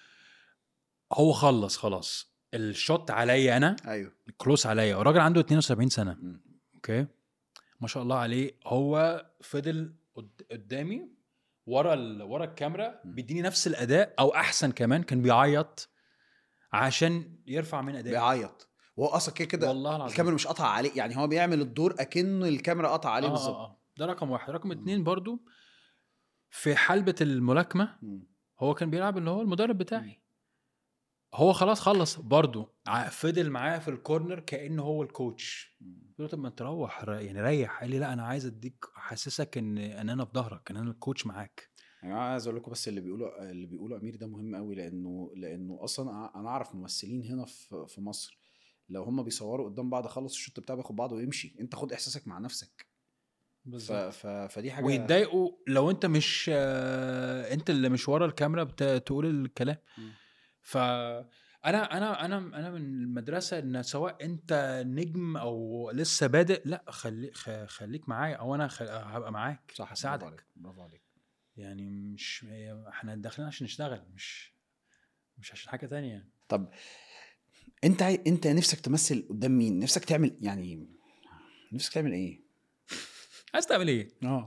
هو خلص خلاص الشوت عليا انا ايوه كلوس عليا الراجل عنده 72 سنه مم. اوكي ما شاء الله عليه هو فضل قد- قدامي ورا ال... ورا الكاميرا مم. بيديني نفس الاداء او احسن كمان كان بيعيط عشان يرفع من ادائي بيعيط وهو اصلا كده كده والله العظيم الكاميرا مش قطع عليه يعني هو بيعمل الدور اكنه الكاميرا قطع عليه آه بالظبط آه آه. ده رقم واحد رقم اتنين برضو في حلبة الملاكمة مم. هو كان بيلعب اللي هو المدرب بتاعي هو خلاص خلص برضو ع- فضل معايا في الكورنر كانه هو الكوتش مم. قلت له طب ما تروح ر- يعني ريح قال لي لا انا عايز اديك احسسك ان ان انا في ظهرك ان انا الكوتش معاك يا جماعه عايز اقول لكم بس اللي بيقولوا اللي بيقولوا امير ده مهم قوي لانه لانه اصلا أع- انا اعرف ممثلين هنا في في مصر لو هم بيصوروا قدام بعض خلص الشوط بتاعه بياخد بعضه ويمشي انت خد احساسك مع نفسك ف... ف... فدي حاجه ويتضايقوا لو انت مش آه، انت اللي مش ورا الكاميرا بت- تقول الكلام مم. ف انا انا انا انا من المدرسه ان سواء انت نجم او لسه بادئ لا خلي خ- خليك معايا او انا خ- هبقى معاك صح برافو هساعدك عليك برافو عليك يعني مش هي- احنا داخلين عشان نشتغل مش مش عشان حاجه تانية يعني طب انت عاي... انت نفسك تمثل قدام مين نفسك تعمل يعني نفسك تعمل ايه عايز تعمل ايه؟ اه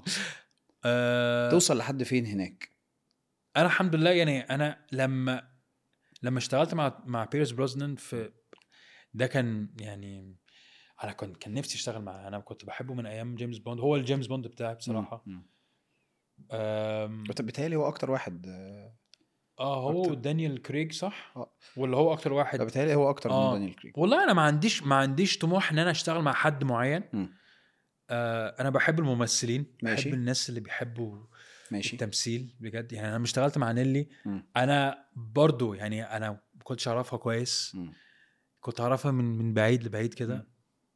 آه توصل لحد فين هناك انا الحمد لله يعني انا لما لما اشتغلت مع مع بيرس بروزنان في ده كان يعني انا كنت كان نفسي اشتغل معاه انا كنت بحبه من ايام جيمس بوند هو الجيمس بوند بتاعي بصراحه مم. آم، بت- بيتهيألي هو اكتر واحد آه، اه هو أكتر. دانيال كريج صح؟ آه. ولا هو اكتر واحد بيتهيألي هو اكتر من آه. دانيال كريج والله انا ما عنديش ما عنديش طموح ان انا اشتغل مع حد معين مم. آه انا بحب الممثلين ماشي. بحب الناس اللي بيحبوا ماشي التمثيل بجد يعني انا لما اشتغلت مع نيلي مم. انا برضو يعني انا ما كنتش اعرفها كويس مم. كنت اعرفها من من بعيد لبعيد مم. كده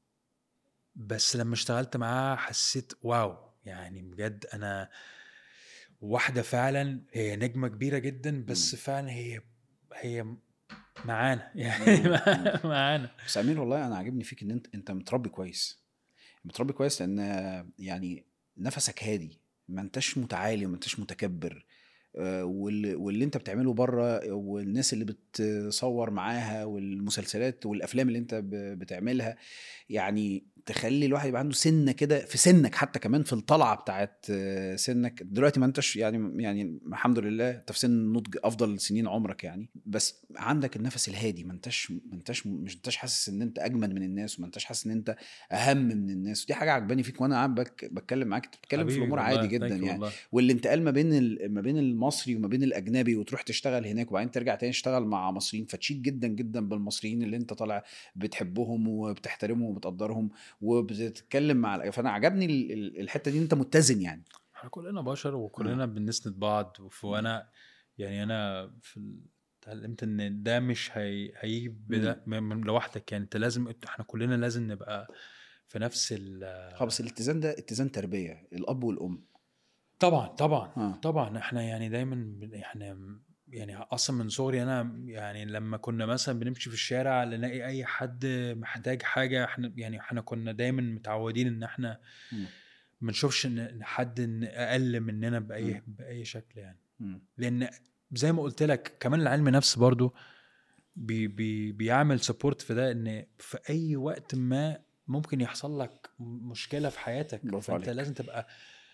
بس لما اشتغلت معاها حسيت واو يعني بجد انا واحده فعلا هي نجمه كبيره جدا بس مم. فعلا هي هي معانا يعني مم. معانا بس امير والله انا عاجبني فيك ان انت انت متربي كويس متربي كويس لان يعني نفسك هادي ما انتش متعالي وما انتش متكبر آه، واللي, واللي انت بتعمله بره والناس اللي بتصور معاها والمسلسلات والافلام اللي انت ب- بتعملها يعني تخلي الواحد يبقى عنده سنه كده في سنك حتى كمان في الطلعه بتاعت آه، سنك دلوقتي ما انتش يعني يعني الحمد لله انت في سن نضج افضل سنين عمرك يعني بس عندك النفس الهادي ما انتش ما انتش مش انتش حاسس ان انت اجمد من الناس وما انتش حاسس ان انت اهم من الناس ودي حاجه عجباني فيك وانا قاعد بك- بتكلم معاك انت بتتكلم في حبيبي الامور والله، عادي thank جدا you يعني والله. والانتقال ما بين ال- ما بين المصري وما بين الاجنبي وتروح تشتغل هناك وبعدين ترجع تاني تشتغل مع مصريين فتشيد جدا جدا بالمصريين اللي انت طالع بتحبهم وبتحترمهم وبتقدرهم وبتتكلم مع الأ- فانا عجبني ال- ال- الحته دي ان انت متزن يعني احنا كلنا بشر وكلنا بنسند بعض وف- وانا يعني انا في ال- اتعلمت ان ده مش هي... هيجي بدا من من لوحدك يعني انت لازم احنا كلنا لازم نبقى في نفس ال خلاص الاتزان ده اتزان تربيه الاب والام طبعا طبعا آه. طبعا احنا يعني دايما بن- احنا يعني اصلا من صغري انا يعني لما كنا مثلا بنمشي في الشارع نلاقي اي حد محتاج حاجه احنا يعني احنا كنا دايما متعودين ان احنا مم. ما نشوفش ان إن حد إن اقل مننا باي مم. باي شكل يعني مم. لان زي ما قلت لك كمان العلم نفس برضو بي بي بيعمل سبورت في ده ان في اي وقت ما ممكن يحصل لك مشكله في حياتك برافو فانت عليك. لازم تبقى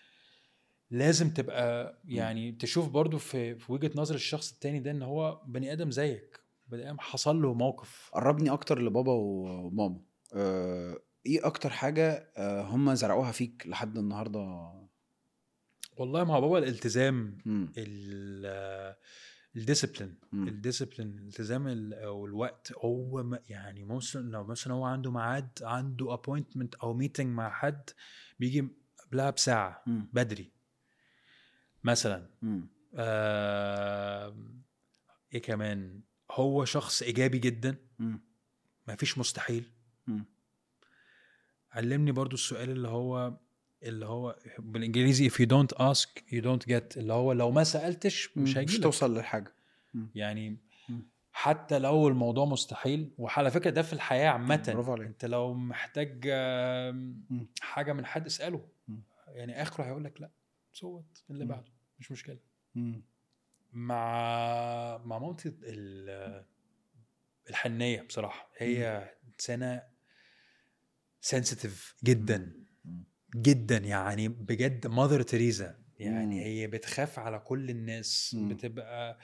لازم تبقى يعني تشوف برضو في في وجهه نظر الشخص التاني ده ان هو بني ادم زيك بني ادم حصل له موقف قربني اكتر لبابا وماما آه، ايه اكتر حاجه آه، هم زرعوها فيك لحد النهارده والله مع بابا الالتزام مم. الديسيبلين مم. الديسيبلين الالتزام ال- او الوقت هو م- يعني مثلا لو مثلا هو عنده ميعاد عنده ابوينتمنت او ميتنج مع حد بيجي قبلها بساعه مم. بدري مثلا مم. آه ايه كمان هو شخص ايجابي جدا مم. ما فيش مستحيل مم. علمني برضو السؤال اللي هو اللي هو بالانجليزي if you don't ask you don't get اللي هو لو ما سالتش مش مش هيجي توصل للحاجه يعني مم. حتى لو الموضوع مستحيل وعلى فكره ده في الحياه عامه برافو عليك. انت لو محتاج آم، مم. حاجه من حد اساله مم. يعني اخره هيقول لك لا صوت اللي مم. بعده مش مشكله مم. مع مع مامتي ال- الحنيه بصراحه هي انسانه سنسيتيف جدا مم. جدا يعني بجد ماذر تريزا يعني مم. هي بتخاف على كل الناس مم. بتبقى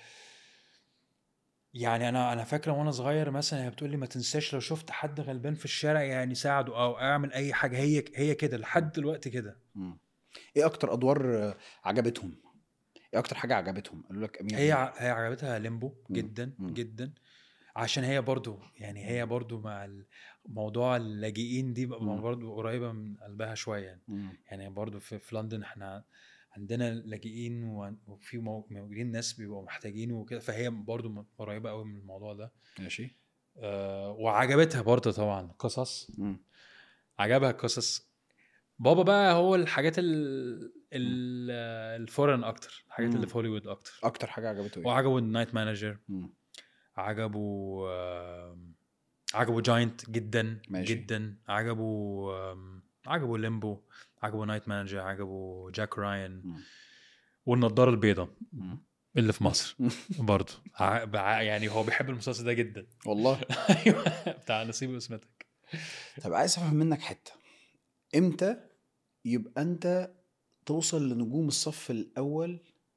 يعني انا انا فاكره وانا صغير مثلا هي بتقول لي ما تنساش لو شفت حد غلبان في الشارع يعني ساعده او اعمل اي حاجه هي هي كده لحد دلوقتي كده مم. ايه اكتر ادوار آه، عجبتهم ايه اكتر حاجه عجبتهم قالوا لك امير هي ع- هي عجبتها ليمبو مم. جدا مم. جدا عشان هي برضو يعني هي برضو مع ال- موضوع اللاجئين دي بقى مم. برضو قريبه من قلبها شويه يعني. مم. يعني برضو في, في لندن احنا عندنا لاجئين و- وفي مو- موجودين ناس بيبقوا محتاجين وكده فهي برضو م- قريبه قوي من الموضوع ده ماشي أه وعجبتها برضو طبعا قصص مم. عجبها القصص بابا بقى هو الحاجات ال ال الفورن اكتر الحاجات مم. اللي في هوليوود اكتر اكتر حاجه عجبته ايه وعجبه النايت مانجر مم. عجبه آم، عجبه جاينت جدا ماشي. جدا عجبه آم، عجبه ليمبو عجبه نايت مانجر عجبه جاك راين مم. والنضاره البيضاء مم. اللي في مصر برضه ع- بع- يعني هو بيحب المسلسل ده جدا والله ايوه بتاع نصيبي واسمتك طب عايز افهم منك حته امتى يبقى انت توصل لنجوم الصف الاول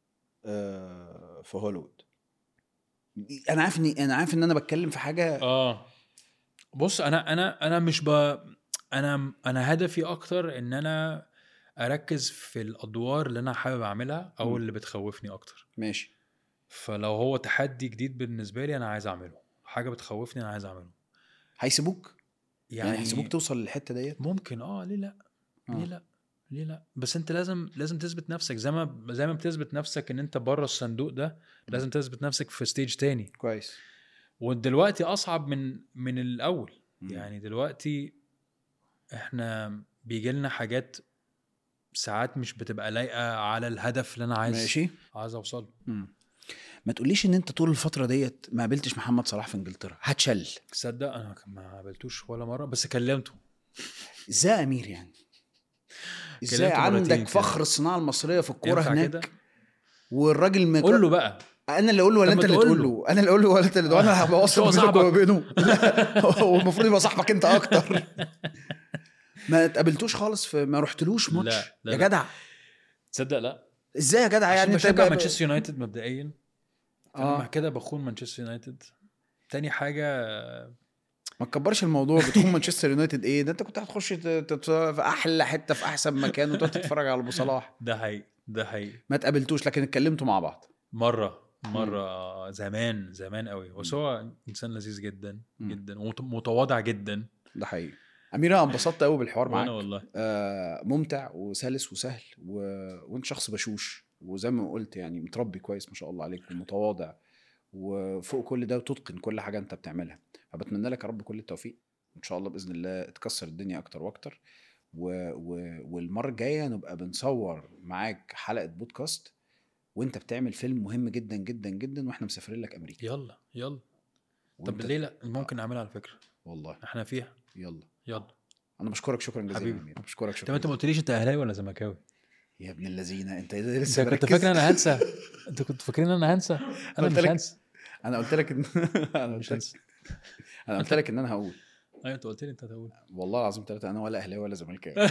آه، في هوليوود انا عارف اني انا عارف ان انا بتكلم في حاجه اه بص انا انا انا مش ب انا انا هدفي اكتر ان انا اركز في الادوار اللي انا حابب اعملها او مم. اللي بتخوفني اكتر ماشي فلو هو تحدي جديد بالنسبه لي انا عايز اعمله حاجه بتخوفني انا عايز اعمله هيسيبوك يعني, يعني, هيسيبوك توصل للحته ديت ممكن اه ليه لا ليه آه. لا ليه لا بس انت لازم لازم تثبت نفسك زي ما زي ما بتثبت نفسك ان انت بره الصندوق ده لازم تثبت نفسك في ستيج تاني كويس ودلوقتي اصعب من من الاول مم. يعني دلوقتي احنا بيجي لنا حاجات ساعات مش بتبقى لايقه على الهدف اللي انا عايز ماشي عايز اوصل مم. ما تقوليش ان انت طول الفتره ديت ما قابلتش محمد صلاح في انجلترا هتشل تصدق انا ما قابلتوش ولا مره بس كلمته ازاي يا امير يعني ازاي كلمته مرتين عندك كده. فخر الصناعه المصريه في الكوره ينفع هناك كده؟ والراجل مك... قول له بقى انا اللي اقول له ولا طب انت ما اللي تقول تقول له. له انا اللي اقول له ولا انت اللي تقول له انا هبوصل هو بينك صاحبك. وما بينه لا هو المفروض يبقى صاحبك انت اكتر ما اتقابلتوش خالص في ما رحتلوش ماتش لا، لا، يا لا. جدع تصدق لا ازاي يا جدع يعني يعني عشان انت بشجع جايب- مانشستر يونايتد مبدئيا آه. اه كده بخون مانشستر يونايتد تاني حاجه ما تكبرش الموضوع بتخون مانشستر يونايتد ايه ده انت كنت هتخش ت- تت- في احلى حته في احسن مكان وتقعد تتفرج على ابو صلاح ده حقيقي ده حقيقي ما اتقابلتوش لكن اتكلمتوا مع بعض مره مره زمان زمان قوي بس هو انسان لذيذ جدا مم. جدا ومتواضع جدا ده حقيقي امير انا انبسطت قوي بالحوار معاك وانا والله آه ممتع وسلس وسهل و... وانت شخص بشوش وزي ما قلت يعني متربي كويس ما شاء الله عليك ومتواضع وفوق كل ده وتتقن كل حاجه انت بتعملها فبتمنى لك يا رب كل التوفيق ان شاء الله باذن الله تكسر الدنيا اكتر واكتر و... و... والمره الجايه نبقى بنصور معاك حلقه بودكاست وانت بتعمل فيلم مهم جدا جدا جدا واحنا مسافرين لك امريكا يلا يلا طب وأنت- ليه لا ممكن نعملها على فكره والله احنا فيها يلا يلا انا بشكرك شكرا جزيلا حبيبي. يا أمير. بشكرك طب شكرا انت ما جزيلا. قلتليش انت اهلاوي ولا زملكاوي يا ابن اللذينه انت انت لسه كنت مركز؟ فاكر انا هنسى انت كنت فاكرين انا هنسى انا قلت مش لك- هنسى انا قلت لك ان انا مش قلت لك هنسى انا قلت لك ان انا هقول ايوه انت قلت لي انت هتقول والله العظيم ثلاثة أنا ولا أهلاوي ولا زملكاوي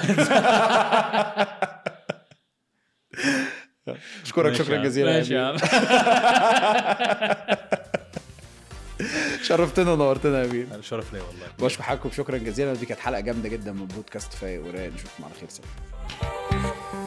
أشكرك ماشي يا شكرا عم. جزيلا يا ماشي يا أمير. عم شرفتنا ونورتنا يا أمير انا شرف ليا والله بشكر حضراتكم شكرا جزيلا ودي كانت حلقة جامدة جدا من بودكاست فايق ورايق نشوفكم على خير سوا